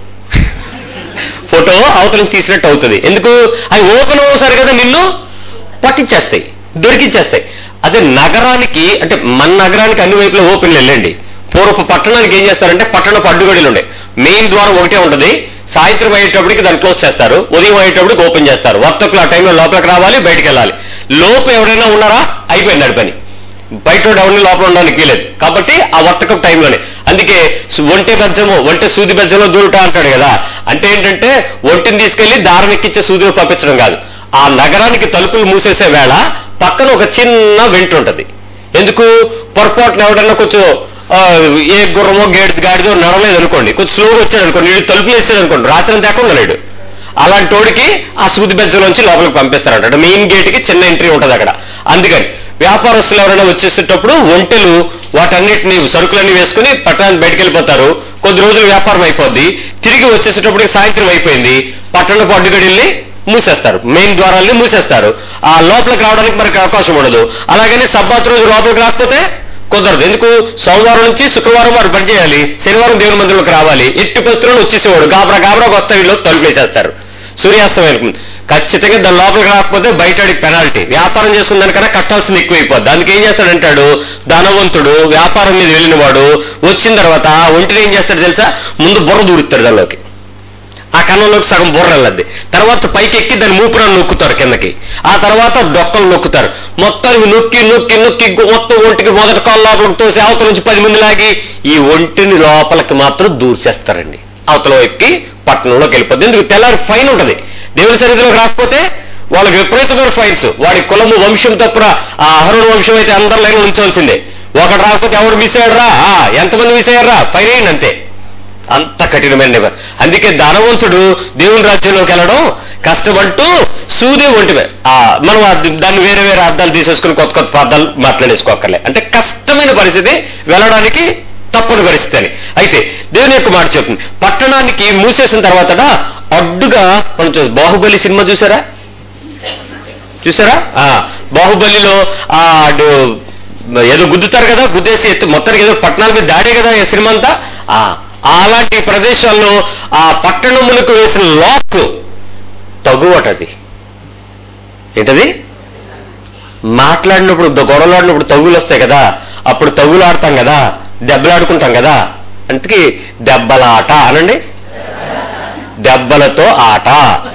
ఫోటో అవతలకి తీసినట్టు అవుతుంది ఎందుకు అవి ఓపెన్ అవుతారు కదా నిన్ను పట్టించేస్తాయి దొరికిచ్చేస్తాయి అదే నగరానికి అంటే మన నగరానికి అన్ని వైపులా ఓపెన్ వెళ్ళండి పూర్వపు పట్టణానికి ఏం చేస్తారంటే పట్టణపు అడ్డుగడిలు ఉండే మెయిన్ ద్వారం ఒకటే ఉంటుంది సాయంత్రం అయ్యేటప్పటికి దాన్ని క్లోజ్ చేస్తారు ఉదయం అయ్యేటప్పటికి ఓపెన్ చేస్తారు వర్తకులు ఆ టైంలో లోపలికి రావాలి బయటికి వెళ్ళాలి లోపు ఎవరైనా ఉన్నారా అయిపోయింది ఆడి పని బయట డౌన్ లోపల ఉండడానికి వీలేదు కాబట్టి ఆ వర్తకం టైంలోనే అందుకే సు- ఒంటె బెజ్జము ఒంటె సూది బెజ్జంలో దూరుట అంటాడు కదా అంటే ఏంటంటే ఒంటిని తీసుకెళ్లి దారం ఎక్కించే సూదిలో పంపించడం కాదు ఆ నగరానికి తలుపులు మూసేసే వేళ పక్కన ఒక చిన్న వెంట ఉంటది ఎందుకు పొరపాటున ఎవడన్నా కొంచెం ఆ, ఏ గుర్రమో గేడు గాడిదో నడవలేదు అనుకోండి కొంచెం స్లోగా వచ్చాడు అనుకోండి వీడు తలుపులు వేసాడు అనుకోండి రాత్రి అంతా ఎక్కడ ఉండలేడు అలాంటి వాడికి ఆ సూది బెజ్జలోంచి లోపలికి పంపిస్తారంట మెయిన్ గేట్ కి చిన్న ఎంట్రీ ఉంటది అక్కడ అందుకని వ్యాపారస్తులు ఎవరైనా వచ్చేసేటప్పుడు ఒంటెలు వాటన్నిటిని సరుకులన్నీ వేసుకుని పట్టణానికి బయటకు వెళ్ళిపోతారు కొద్ది రోజులు వ్యాపారం అయిపోద్ది తిరిగి వచ్చేసేటప్పటికి సాయంత్రం అయిపోయింది పట్టణపు అడ్డుగడిల్ని మూసేస్తారు మెయిన్ ద్వారాల్ని మూసేస్తారు ఆ లోపలికి రావడానికి మనకి అవకాశం ఉండదు అలాగని సబ్బాత్ రోజు లోపలికి రాకపోతే కుదరదు ఎందుకు సోమవారం నుంచి శుక్రవారం వారు పని చేయాలి శనివారం దేవుని మందిరంలోకి రావాలి ఎట్టి పరిస్థితుల్లో వచ్చేసేవాడు గాబరా గాబరాకు వస్తే వీళ్ళు తలుపు వేసేస్తారు సూర్యాస్తమయం ముందు. ఖచ్చితంగా దాని లోపలికి రాకపోతే బయటడికి పెనాల్టీ వ్యాపారం చేసుకున్న దానికన్నా కట్టాల్సింది ఎక్కువైపోద్ది దానికి ఏం చేస్తాడంటాడు ధనవంతుడు వ్యాపారం మీద వెళ్ళిన వాడు వచ్చిన తర్వాత ఒంటిని ఏం చేస్తాడు తెలుసా ముందు బుర్ర దూరుతాడు దానిలోకి ఆ కన్నంలోకి సగం బుర్ర వెళ్ళద్ది తర్వాత పైకి ఎక్కి దాని మూపురాన్ని నొక్కుతారు కిందకి ఆ తర్వాత డొక్కలు నొక్కుతారు మొత్తానికి నొక్కి నొక్కి నొక్కి గు- మొత్తం ఒంటికి మొదటి కాళ్ళ లోపలికి తోసి అవతల నుంచి పది మంది లాగి ఈ ఒంటిని లోపలికి మాత్రం దూర్చేస్తారండి అవతల వైపుకి పట్టణంలోకి వెళ్ళిపోద్ది ఎందుకు తెల్లారి ఫైన్ ఉంటది దేవుని సన్నిధిలోకి రాకపోతే వాళ్ళకి విపరీతమైన ఫైన్స్ వాడి కులము వంశం తప్పున ఆ అహరుణ వంశం అయితే అందరి లైన్ ఉంచవలసిందే ఒకటి రాకపోతే ఎవడు మిస్ అయ్యాడురా ఆ, ఎంతమంది మిస్ అయ్యారా ఫైన్ అయ్యింది అంతే అంత కఠినమైన నిబంధన అందుకే ధనవంతుడు దేవుని రాజ్యంలోకి వెళ్ళడం కష్టపడుతూ సూదే ఒంటివే ఆ మనం అది- దాన్ని వేరే వేరే అర్థాలు తీసేసుకుని కొత్త కొత్త అర్థాలు మాట్లాడేసుకోకర్లే అంటే కష్టమైన పరిస్థితి వెళ్ళడానికి తప్పని పరిస్థితి అని అయితే దేవుని యొక్క మాట చెప్తుంది పట్టణానికి మూసేసిన తర్వాత అడ్డుగా మనం చూసి బాహుబలి సినిమా చూసారా చూసారా ఆ బాహుబలిలో ఆ అటు ఏదో గుద్దుతారు కదా గుద్దేసి ఎత్తు మొత్తానికి ఏదో పట్టణాల మీద దాడే కదా ఈ సినిమా అంతా ఆ అలాంటి ప్రదేశాల్లో ఆ పట్టణములకు వేసిన లాక్ తగువటది ఏంటది మాట్లాడినప్పుడు ద- గొడవలాడినప్పుడు తగులు వస్తాయి కదా అప్పుడు తగులు ఆడతాం కదా దెబ్బలాడుకుంటాం కదా అందుకే దెబ్బలాట అనండి దెబ్బలతో ఆట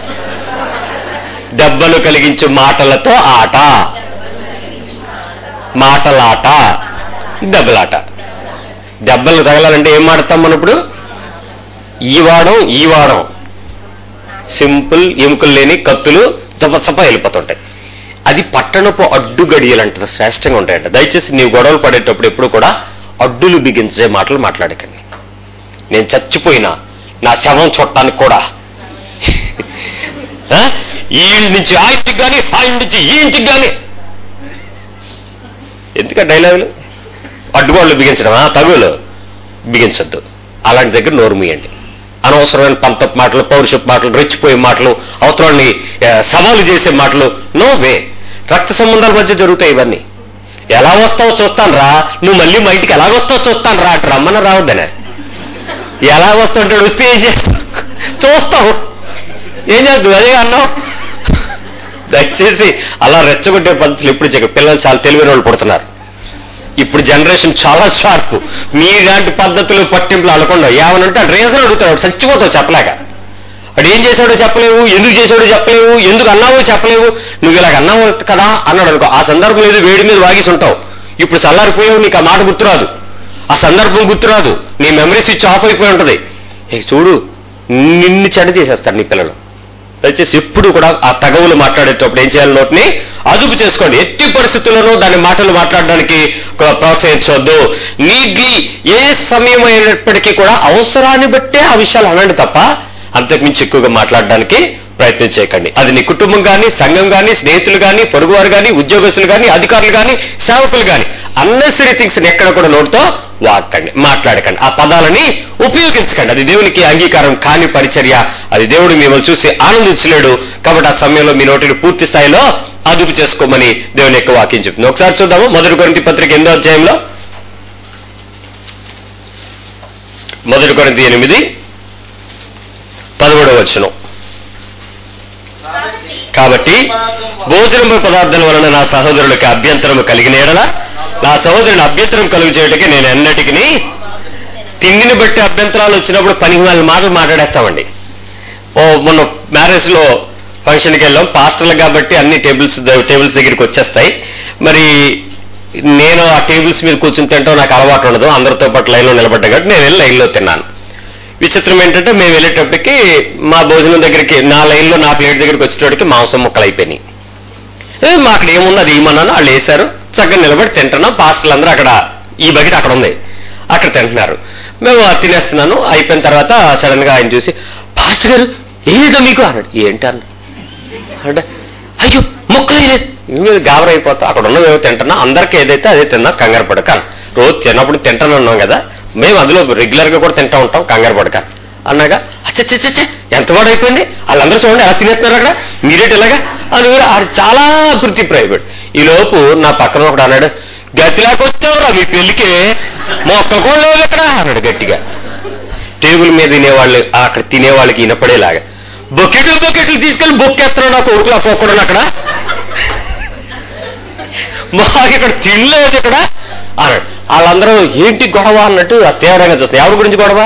దెబ్బలు కలిగించు మాటలతో ఆట మాటలాట దెబ్బలాట దెబ్బలు తగలాలంటే ఏం మాడతాం మనం ఇప్పుడు ఈ వాడం ఈ వాడం సింపుల్ ఎముకలు లేని కత్తులు చపచప వెళ్ళిపోతుంటాయి అది పట్టణపు అడ్డు గడియలంట శ్రేష్టంగా ఉంటాయంట దయచేసి నీవు గొడవలు పడేటప్పుడు ఎప్పుడు కూడా అడ్డులు బిగించే మాటలు మాట్లాడకండి నేను చచ్చిపోయినా నా శవం చూడటానికి కూడా ఆ? ఈ ఇంటి నుంచి ఆ ఇంటికి కానీ ఆ ఇంటి నుంచి ఈ ఇంటికి కానీ ఎందుక డైలాగులు అడ్డుగోళ్ళు బిగించడమా తగులు బిగించద్దు అలాంటి దగ్గర నోరు మూయండి అనవసరమైన పంతపు మాటలు పౌరుషపు మాటలు రెచ్చిపోయే మాటలు అవతరాన్ని ఆ, సవాలు చేసే మాటలు నో వే రక్త సంబంధాల మధ్య జరుగుతాయి ఇవన్నీ ఎలా వస్తావో చూస్తాను రా నువ్వు మళ్ళీ మా ఇంటికి ఎలాగొస్తావో చూస్తాను రా అటు రమ్మన రావద్దనే ఎలా వస్తుంటాడు వస్తే ఏం చేస్తావు చూస్తావు ఏం చేస్తావు అదే అన్నావు దయచేసి అలా రెచ్చగొట్టే పద్ధతులు ఎప్పుడు చెక్క పిల్లలు చాలా తెలివైన వాళ్ళు పుడుతున్నారు ఇప్పుడు జనరేషన్ చాలా షార్ప్ మీలాంటి పద్ధతులు పట్టింపులు అనకుండా ఏమనంటే అటు రీజన్ అడుగుతాడు చచ్చిపోతావు చెప్పలేక అడు ఏం చేశాడో చెప్పలేవు ఎందుకు చేశాడో చెప్పలేవు ఎందుకు అన్నావో చెప్పలేవు నువ్వు ఇలాగ అన్నావు కదా అన్నాడు అనుకో ఆ సందర్భం ఏదో వేడి మీద వాగేసి ఉంటావు ఇప్పుడు చల్లారిపోయావు నీకు ఆ మాట గుర్తురాదు ఆ సందర్భం గుర్తురాదు నీ మెమరీ స్విచ్ ఆఫ్ అయిపోయి ఉంటది ఇక చూడు నిన్ను చెడ చేసేస్తారు నీ పిల్లలు దయచేసి ఎప్పుడు కూడా ఆ తగవులు మాట్లాడేటప్పుడు ఏం చేయాలి నోటిని అదుపు చేసుకోండి ఎట్టి పరిస్థితుల్లోనూ దాని మాటలు మాట్లాడడానికి ప్ర- ప్రోత్సహించవద్దు నీడ్లీ ఏ సమయం అయినప్పటికీ కూడా అవసరాన్ని బట్టే ఆ విషయాలు అనండి తప్ప అంతకుమించి ఎక్కువగా మాట్లాడడానికి ప్రయత్నం చేయకండి అది నీ కుటుంబం కానీ సంఘం కానీ స్నేహితులు కానీ పొరుగువారు కానీ ఉద్యోగస్తులు కానీ అధికారులు కానీ సేవకులు కానీ అన్నెసరీ థింగ్స్ ఎక్కడ కూడా నోటితో వాడకండి మాట్లాడకండి ఆ పదాలని ఉపయోగించకండి అది దేవునికి అంగీకారం కాని పరిచర్య అది దేవుడు మిమ్మల్ని చూసి ఆనందించలేడు కాబట్టి ఆ సమయంలో మీ నోటిని పూర్తి స్థాయిలో అదుపు చేసుకోమని దేవుని యొక్క వాక్యం చెప్తుంది ఒకసారి చూద్దాము మొదటి కొరింతి పత్రిక ఎనిమిదో అధ్యాయంలో మొదటి కొరింతి ఎనిమిది పదమూడవ వచనం కాబట్టి భోజనము పదార్థాల వలన నా సహోదరులకు అభ్యంతరము కలిగిన ఎడల నా సహోదరుని అభ్యంతరం కలుగు చేయటకి నేను ఎన్నటికి తిండిని బట్టి అభ్యంతరాలు వచ్చినప్పుడు పనికి వాళ్ళ మాటలు మాట్లాడేస్తామండి ఓ మొన్న మ్యారేజ్ లో ఫంక్షన్కి వెళ్ళాం పాస్టర్లు కాబట్టి అన్ని టేబుల్స్ టేబుల్స్ దగ్గరికి వచ్చేస్తాయి మరి నేను ఆ టేబుల్స్ మీద కూర్చుని తింటాం నాకు అలవాటు ఉండదు అందరితో పాటు లైన్లో నిలబడ్డా కాబట్టి నేను వెళ్ళి లైన్లో తిన్నాను విచిత్రం ఏంటంటే మేము వెళ్ళేటప్పటికి మా భోజనం దగ్గరికి నా లైన్లో నా ప్లేట్ దగ్గరికి వచ్చేటప్పటికి మాంసం ముక్కలు అయిపోయినాయి ఏ, మా అక్కడ ఏముంది అది ఏమన్నాను వాళ్ళు వేశారు చక్కగా నిలబడి తింటున్నాం పాస్టర్లు అందరూ అక్కడ ఈ బకెట్ అక్కడ ఉంది అక్కడ తింటున్నారు మేము అది తినేస్తున్నాను అయిపోయిన తర్వాత సడన్ గా ఆయన చూసి పాస్టర్ గారు ఏదో మీకు అన్నాడు ఏంటి అన్న అంటే అయ్యో మొక్కలు వేయలేదు మీరు గాబర అయిపోతా అక్కడ ఉన్నవి ఏవో తింటున్నా అందరికీ ఏదైతే అదే తిన్నా కంగారు పడక రోజు తిన్నప్పుడు తింటాను ఉన్నాం కదా మేము అందులో రెగ్యులర్ గా కూడా తింటా ఉంటాం కంగారు పడక అన్నాగా అచ్చచ్చచ్చ ఎంత వాడు అయిపోయింది వాళ్ళందరూ చూడండి ఎలా తినేస్తున్నారు అక్కడ మీరేట్ ఎలాగా అని వీరు ఆడు చాలా అభివృద్ధి ప్రైవేట్ ఈ లోపు నా పక్కన ఒకడు అన్నాడు గతిలాగా వచ్చావురా మీ పెళ్లికి మొక్కలు కూడా లేవు ఇక్కడ అన్నాడు గట్టిగా టేబుల్ మీద తినేవాళ్ళు అక్కడ తినేవాళ్ళకి వినపడేలాగా బొకెట్లు బొకెట్లు తీసుకెళ్లి బొక్కేస్తున్నాడు నా కొడుకులు ఆ పోకూడదు అక్కడ మాకు ఇక్కడ తినలేదు ఇక్కడ అన్నాడు వాళ్ళందరూ ఏంటి గొడవ అన్నట్టు తీవ్రంగా చూస్తారు ఎవరి గురించి గొడవ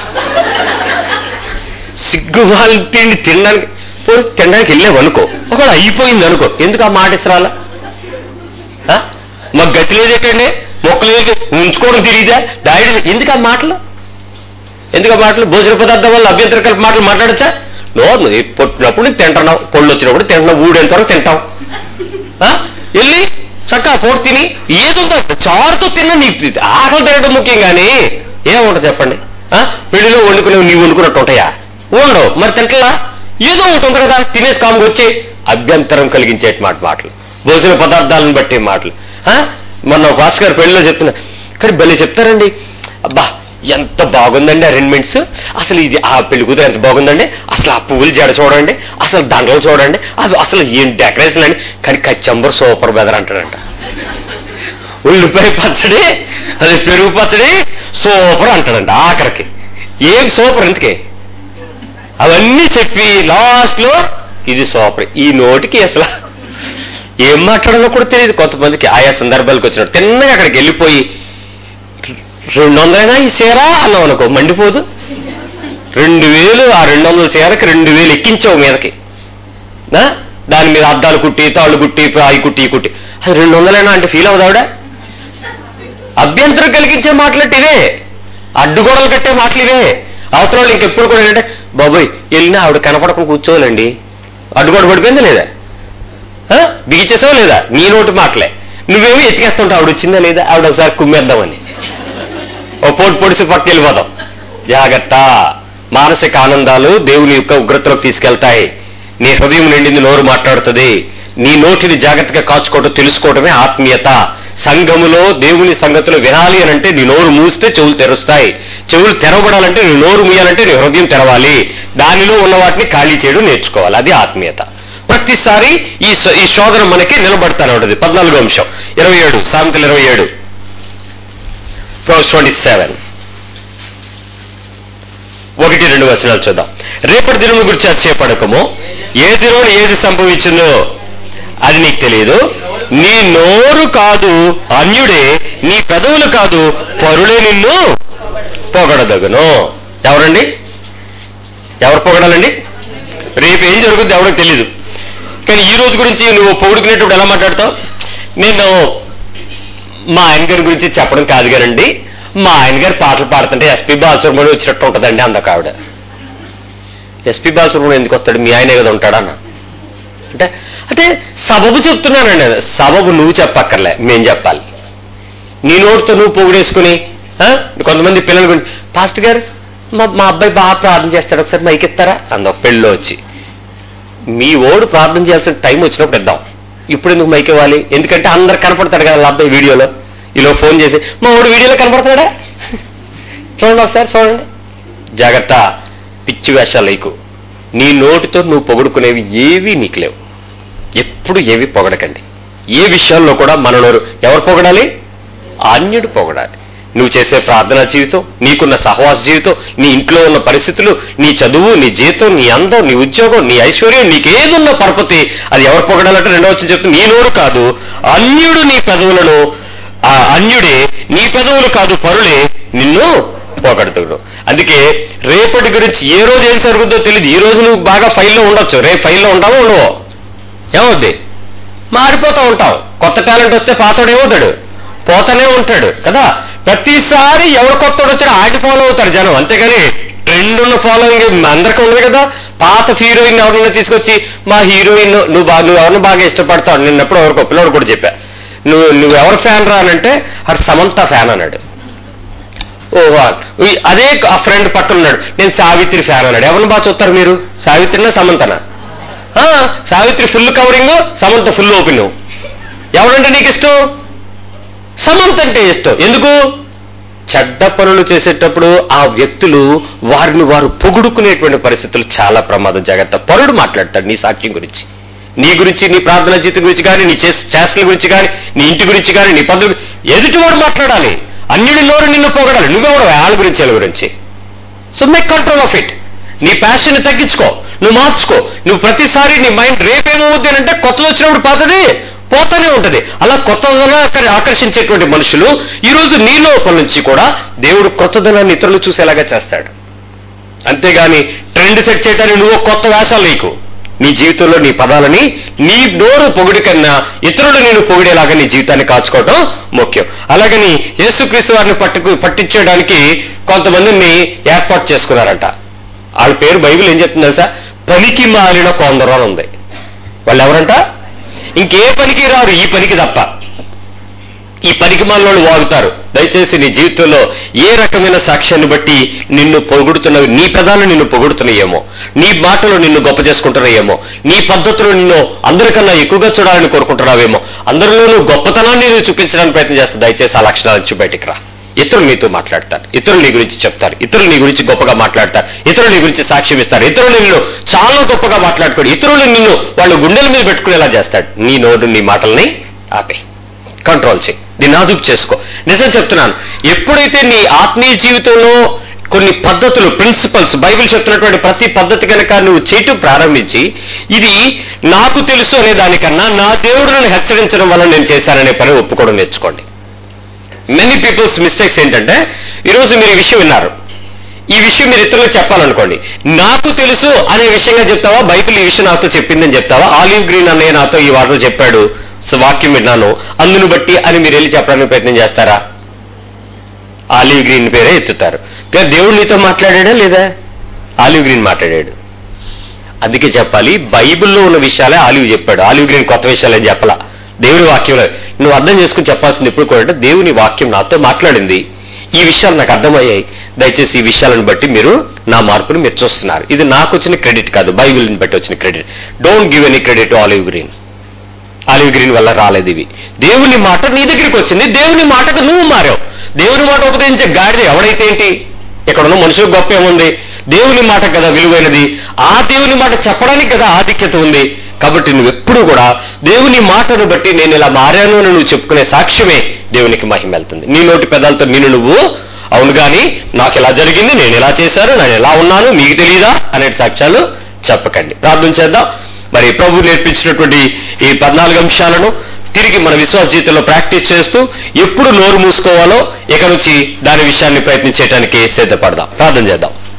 సిగ్గు వాళ్ళ తిండి తినడానికి పోనీ తినడానికి వెళ్ళావు అనుకో ఒకవేళ అయిపోయింది అనుకో ఎందుకు ఆ మాట ఇసరాలా ఆ? మాకు గతి లేదు ఎక్కడండి మొక్కలు లేదు ఉంచుకోవడం తిరిగిదా దాడి ఎందుకు ఆ మాటలు ఎందుకు ఆ మాటలు భోజన పదార్థం వల్ల అభ్యంతర కలిపి మాటలు మాట్లాడచ్చా నోరు నువ్వు పుట్టినప్పుడు తింటున్నావు పళ్ళు వచ్చినప్పుడు తింటున్నావు ఊడేంత వరకు తింటావు ఆ? వెళ్ళి చక్కగా పోటు తిని ఏదుందో చారుతో తిన్నా నీకు ఆకలి తినడం ముఖ్యం కానీ ఏముంటుంది చెప్పండి ఆ? పెళ్లిలో వండుకునేవి నీవు వండుకున్నట్టు ఉంటాయా ఉండవు మరి తింటలా ఏదో ఒకటి ఉంది కదా తినేసి కాముకు వచ్చి అభ్యంతరం కలిగించే మాట మాటలు భోజన పదార్థాలను బట్టి మాటలు ఆ? మొన్న భాస్కర్ గారు పెళ్లిలో చెప్తున్నా కానీ భలే చెప్తారండి అబ్బా ఎంత బాగుందండి అరేంజ్మెంట్స్ అసలు ఇది ఆ పెళ్లి కూతురు ఎంత బాగుందండి అసలు ఆ పువ్వులు జడ చూడండి అసలు దండలు చూడండి అది అసలు ఏం డెకరేషన్ అండి కానీ కచ్చంబర్ సూపర్ బెదర్ అంటాడంట ఉల్లిపాయ పచ్చడి అది పెరుగు పచ్చడి సూపర్ అంటాడంట ఆఖరికి ఏం సూపర్ ఎందుకే అవన్నీ చెప్పి లాస్ట్ లో ఇది సూపర్ ఈ నోటికి అసలు ఏం మాట్లాడాలో కూడా తెలియదు కొంతమందికి ఆయా సందర్భాలకు వచ్చినట్టు తిన్నగా అక్కడికి వెళ్ళిపోయి రెండు వందలైనా ఈ చీర అన్నావు అనుకో మండిపోదు రెండు వేలు ఆ రెండు వందల చీరకి రెండు వేలు ఎక్కించావు మీదకి నా? దాని మీద అద్దాలు కుట్టి తాళ్ళు కుట్టి అవి కుట్టి ఈ కుట్టి అది రెండు వందలైనా అంటే ఫీల్ అవుదావిడ అభ్యంతరం కలిగించే మాటలు ఇవే అడ్డుగోడలు కట్టే మాటలు ఇవే అవతల వాళ్ళు ఇంకెప్పుడు కూడా ఏంటంటే బాబోయ్ వెళ్ళినా ఆవిడ కనపడకుండా కూర్చోవాలండి అడ్డుగోడ పడిపోయిందా లేదా ఆ? బిగిచేసావా లేదా నీ నోటి మాటలే నువ్వేమో ఎతికేస్తుంటావు ఆవిడ వచ్చిందా లేదా ఆవిడ ఒకసారి కుమ్మేద్దామని ఓ పోటు పొడిసి పక్క వెళ్ళిపోతాం జాగ్రత్త మానసిక ఆనందాలు దేవుని యొక్క ఉగ్రతలోకి తీసుకెళ్తాయి నీ హృదయం నిండింది నోరు మాట్లాడుతుంది నీ నోటిని జాగ్రత్తగా కాచుకోవటం తెలుసుకోవటమే ఆత్మీయత సంఘములో దేవుని సంగతులు వినాలి అని అంటే నీ నోరు మూస్తే చెవులు తెరుస్తాయి చెవులు తెరవబడాలంటే నీ నోరు మూయాలంటే నీ హృదయం తెరవాలి దానిలో ఉన్న వాటిని ఖాళీ చేయడం నేర్చుకోవాలి అది ఆత్మీయత ప్రతిసారి ఈ శో- ఈ శోధన మనకి నిలబడతానే ఉంటుంది పద్నాలుగో అంశం ఇరవై ఏడు సామెతలు ఇరవై ఏడు ట్వంటీ సెవెన్ ఒకటి రెండు వచనాలు చూద్దాం రేపటి దినము గురించి అతిశయపడకము ఏ దినం ఏది సంభవించిందో అది నీకు తెలియదు నీ నోరు కాదు అన్యుడే నీ పెదవులు కాదు పరులే నిన్ను పొగడదగును ఎవరండి ఎవరు పొగడాలండి రేపు ఏం జరుగుద్ది ఎవరికి తెలీదు కానీ ఈ రోజు గురించి నువ్వు పొగుడుకునేటప్పుడు ఎలా మాట్లాడతావు నేను మా ఆయన గారి గురించి చెప్పడం కాదు గారండి మా ఆయన గారు పాటలు పాడుతుంటే ఎస్పీ బాలసుబ్రహ్మణ్యం వచ్చినట్టు ఉంటుందండి అందక ఆవిడ ఎస్పీ బాలసుబ్రహ్మణ్యం ఎందుకు వస్తాడు మీ ఆయనే కదా ఉంటాడన్న అంటే అంటే సబబు చెప్తున్నానండి నేను. సబబు నువ్వు చెప్పక్కర్లే మేం చెప్పాలి నీ నోటితో నువ్వు పొగిడేసుకుని ఆ? కొంతమంది పిల్లల గురించి పాస్టర్ గారు మా మా అబ్బాయి బాగా ప్రార్థన చేస్తాడు ఒకసారి మైక్ ఇస్తారా అంద ఒక పెళ్ళిలో వచ్చి మీ ఓడు ప్రార్థన చేయాల్సిన టైం వచ్చినప్పుడు ఇద్దాం ఇప్పుడు ఎందుకు మైక్ ఇవ్వాలి ఎందుకంటే అందరు కనపడతాడు కదా వాళ్ళ అబ్బాయి వీడియోలో ఇలా ఫోన్ చేసి మా ఓడు వీడియోలో కనపడతాడా చూడండి ఒకసారి చూడండి జాగ్రత్త పిచ్చి వేషాలు లేకు నీ నోటితో నువ్వు పొగుడుకునేవి ఏవి నీకు లేవు ఎప్పుడు ఏవి పొగడకండి ఏ విషయాల్లో కూడా మన నోరు ఎవరు పొగడాలి అన్యుడు పొగడాలి నువ్వు చేసే ప్రార్థనా జీవితం నీకున్న సహవాస జీవితం నీ ఇంట్లో ఉన్న పరిస్థితులు నీ చదువు నీ జీతం నీ అందం నీ ఉద్యోగం నీ ఐశ్వర్యం నీకేదున్న పరపతి అది ఎవరు పొగడాలంటే రెండో వచ్చి చెప్తుంది నీ నోరు కాదు అన్యుడు నీ పెదవులను ఆ అన్యుడే నీ పెదవులు కాదు పరులే నిన్ను పోగొడుతుడు అందుకే రేపటి గురించి ఏ రోజు ఏం జరుగుతుందో తెలియదు ఈ రోజు నువ్వు బాగా ఫైల్లో ఉండొచ్చు రేపు ఫైల్లో ఉంటావో ఉండవో ఏమవుద్ది మారిపోతూ ఉంటావు కొత్త టాలెంట్ వస్తే పాతోడు ఏమవుతాడు పోతూనే ఉంటాడు కదా ప్రతిసారి ఎవరు కొత్తడు వచ్చాడో ఆటి ఫాలో అవుతారు జనం అంతేగాని ట్రెండ్ ఉన్న ఫాలోయింగ్ అందరికీ ఉండదు కదా పాత హీరోయిన్ ఎవరైనా తీసుకొచ్చి మా హీరోయిన్ నువ్వు బాగా నువ్వు ఎవరిని బాగా ఇష్టపడతావు నిన్నప్పుడు ఎవరికో పిల్లడు కూడా చెప్పా నువ్వు నువ్వు ఎవరు ఫ్యాన్ రా అని అంటే అటు సమంత ఫ్యాన్ అన్నాడు ఓ వా- ఈ- అదే ఆ ఫ్రెండ్ పక్కన ఉన్నాడు నేను సావిత్రి ఫ్యాన్ అన్నాడు ఎవరిని బాగా చూస్తారు మీరు సావిత్రినా సమంతనా ఆ, Savitri full covering Samantha full open ఎవరంటే నీకు ఇష్టం సమంత అంటే ఇష్టం ఎందుకు చెడ్డ పనులు చేసేటప్పుడు ఆ వ్యక్తులు వారిని వారు పొగుడుకునేటువంటి పరిస్థితులు చాలా ప్రమాదం జాగ్రత్త పరుడు మాట్లాడతాడు నీ సాక్ష్యం గురించి నీ గురించి నీ ప్రార్థన జీవితం గురించి కానీ నీ చేసే చేష్టల గురించి కానీ నీ ఇంటి గురించి కానీ నీ పద్ధతి ఎదుటివాడు మాట్లాడాలి అన్యుడి నోరు నిన్ను పొగడాలి నువ్వెవడు వాళ్ళ గురించి వాళ్ళ గురించి so make control of it నీ ప్యాషన్ తగ్గించుకో నువ్వు మార్చుకో నువ్వు ప్రతిసారి నీ మైండ్ రేపేమవుద్ది అని అంటే కొత్తది వచ్చినప్పుడు పాతది పోతానే ఉంటది అలా కొత్తదనం ఆకర్- ఆకర్షించేటువంటి మనుషులు ఈ రోజు నీ లోపల నుంచి కూడా దేవుడు కొత్తదనాన్ని ఇతరులు చూసేలాగా చేస్తాడు అంతేగాని ట్రెండ్ సెట్ చేయడానికి నువ్వు కొత్త వేషాలు నీకు నీ జీవితంలో నీ పదాలని నీ నోరు పొగిడి కన్నా ఇతరులు నేను పొగిడేలాగా నీ జీవితాన్ని కాచుకోవడం ముఖ్యం అలాగని యేసుక్రీస్తు వారిని పట్టుకు పట్టించడానికి కొంతమందిని ఏర్పాటు చేసుకున్నారంట వాళ్ళ పేరు బైబిల్ ఏం చెప్తుంది తెలుసా పనికి మాలిన కొందరు అని ఉంది వాళ్ళు ఎవరంట ఇంకే పనికి రారు ఈ పనికి తప్ప ఈ పనికి మాలలో వాగుతారు దయచేసి నీ జీవితంలో ఏ రకమైన సాక్ష్యాన్ని బట్టి నిన్ను పొగుడుతున్నవి నీ ప్రధానం నిన్ను పొగుడుతున్నాయేమో నీ మాటలు నిన్ను గొప్ప చేసుకుంటున్నాయేమో నీ పద్ధతులు నిన్ను అందరికన్నా ఎక్కువగా చూడాలని కోరుకుంటున్నావేమో అందరిలోనూ గొప్పతనాన్ని నువ్వు చూపించడానికి ప్రయత్నం చేస్తా దయచేసి ఆ లక్షణాల నుంచి బయటికి రా ఇతరులు నీతో మాట్లాడతారు ఇతరులు నీ గురించి చెప్తారు ఇతరులు నీ గురించి గొప్పగా మాట్లాడతారు ఇతరులు నీ గురించి సాక్ష్యం ఇస్తారు ఇతరులు నిన్ను చాలా గొప్పగా మాట్లాడుకోడు ఇతరులు నిన్ను వాళ్ళు గుండెల మీద పెట్టుకునేలా చేస్తాడు నీ నోడు నీ మాటల్ని ఆపే కంట్రోల్ చేయి దీన్ని అదుపు చేసుకో నిజం చెప్తున్నాను ఎప్పుడైతే నీ ఆత్మీయ జీవితంలో కొన్ని పద్ధతులు ప్రిన్సిపల్స్ బైబిల్ చెప్తున్నటువంటి ప్రతి పద్ధతి కనుక నువ్వు చేయటం ప్రారంభించి ఇది నాకు తెలుసు అనే దానికన్నా నా దేవుడు నన్ను హెచ్చరించడం వల్ల నేను చేశాననే పని ఒప్పుకోవడం నేర్చుకోండి మెనీ పీపుల్స్ మిస్టేక్స్ ఏంటంటే ఈరోజు మీరు ఈ విషయం విన్నారు ఈ విషయం మీరు ఇతరులకు చెప్పాలనుకోండి నాకు తెలుసు అనే విషయంగా చెప్తావా బైబిల్ ఈ విషయం నాతో చెప్పిందని చెప్తావా ఆలివ్ గ్రీన్ అన్నయ్య నాతో ఈ వాటలు చెప్పాడు సో వాక్యం విన్నాను అందును బట్టి అని మీరు వెళ్ళి చెప్పడానికి ప్రయత్నం చేస్తారా ఆలివ్ గ్రీన్ పేరే ఎత్తుతారు దే- దేవుడు నీతో మాట్లాడాడా లేదా ఆలివ్ గ్రీన్ మాట్లాడాడు అందుకే చెప్పాలి బైబిల్లో ఉన్న విషయాలే ఆలివ్ చెప్పాడు ఆలివ్ గ్రీన్ కొత్త విషయాలు ఏం చెప్పలా దేవుని వాక్యంలో నువ్వు అర్థం చేసుకుని చెప్పాల్సింది ఎప్పుడు కూడా అంటే దేవుని వాక్యం నాతో మాట్లాడింది ఈ విషయాలు నాకు అర్థమయ్యాయి దయచేసి ఈ విషయాలను బట్టి మీరు నా మార్పును మీరు చూస్తున్నారు ఇది నాకు వచ్చిన క్రెడిట్ కాదు బైబిల్ని బట్టి వచ్చిన credit don't give any credit olive green olive green వల్ల రాలేదు ఇవి దేవుని మాట నీ దగ్గరికి వచ్చింది దేవుని మాటకు నువ్వు మారావు దేవుని మాట ఉపదేశించే గాడిద ఎవడైతే ఏంటి ఇక్కడ ఉన్న మనుషులు గొప్ప ఏముంది దేవుని మాట కదా విలువైనది ఆ దేవుని మాట చెప్పడానికి కదా ఆధిక్యత ఉంది కాబట్టి నువ్వు ఎప్పుడు కూడా దేవుని మాటను బట్టి నేను ఇలా మారాను అని నువ్వు చెప్పుకునే సాక్ష్యమే దేవునికి మహిమ వెళ్తుంది నీ నోటి పెదాలతో నేను నువ్వు అవును గాని నాకు ఇలా జరిగింది నేను ఇలా చేశాను నేను ఎలా ఉన్నాను మీకు తెలియదా అనే సాక్ష్యాలు చెప్పకండి ప్రార్థన చేద్దాం మరి ప్రభు నేర్పించినటువంటి ఈ పద్నాలుగు అంశాలను తిరిగి మన విశ్వాస జీవితంలో ప్రాక్టీస్ చేస్తూ ఎప్పుడు నోరు మూసుకోవాలో ఇక నుంచి దాని విషయాన్ని ప్రయత్నించడానికి సిద్ధపడదాం ప్రార్థన చేద్దాం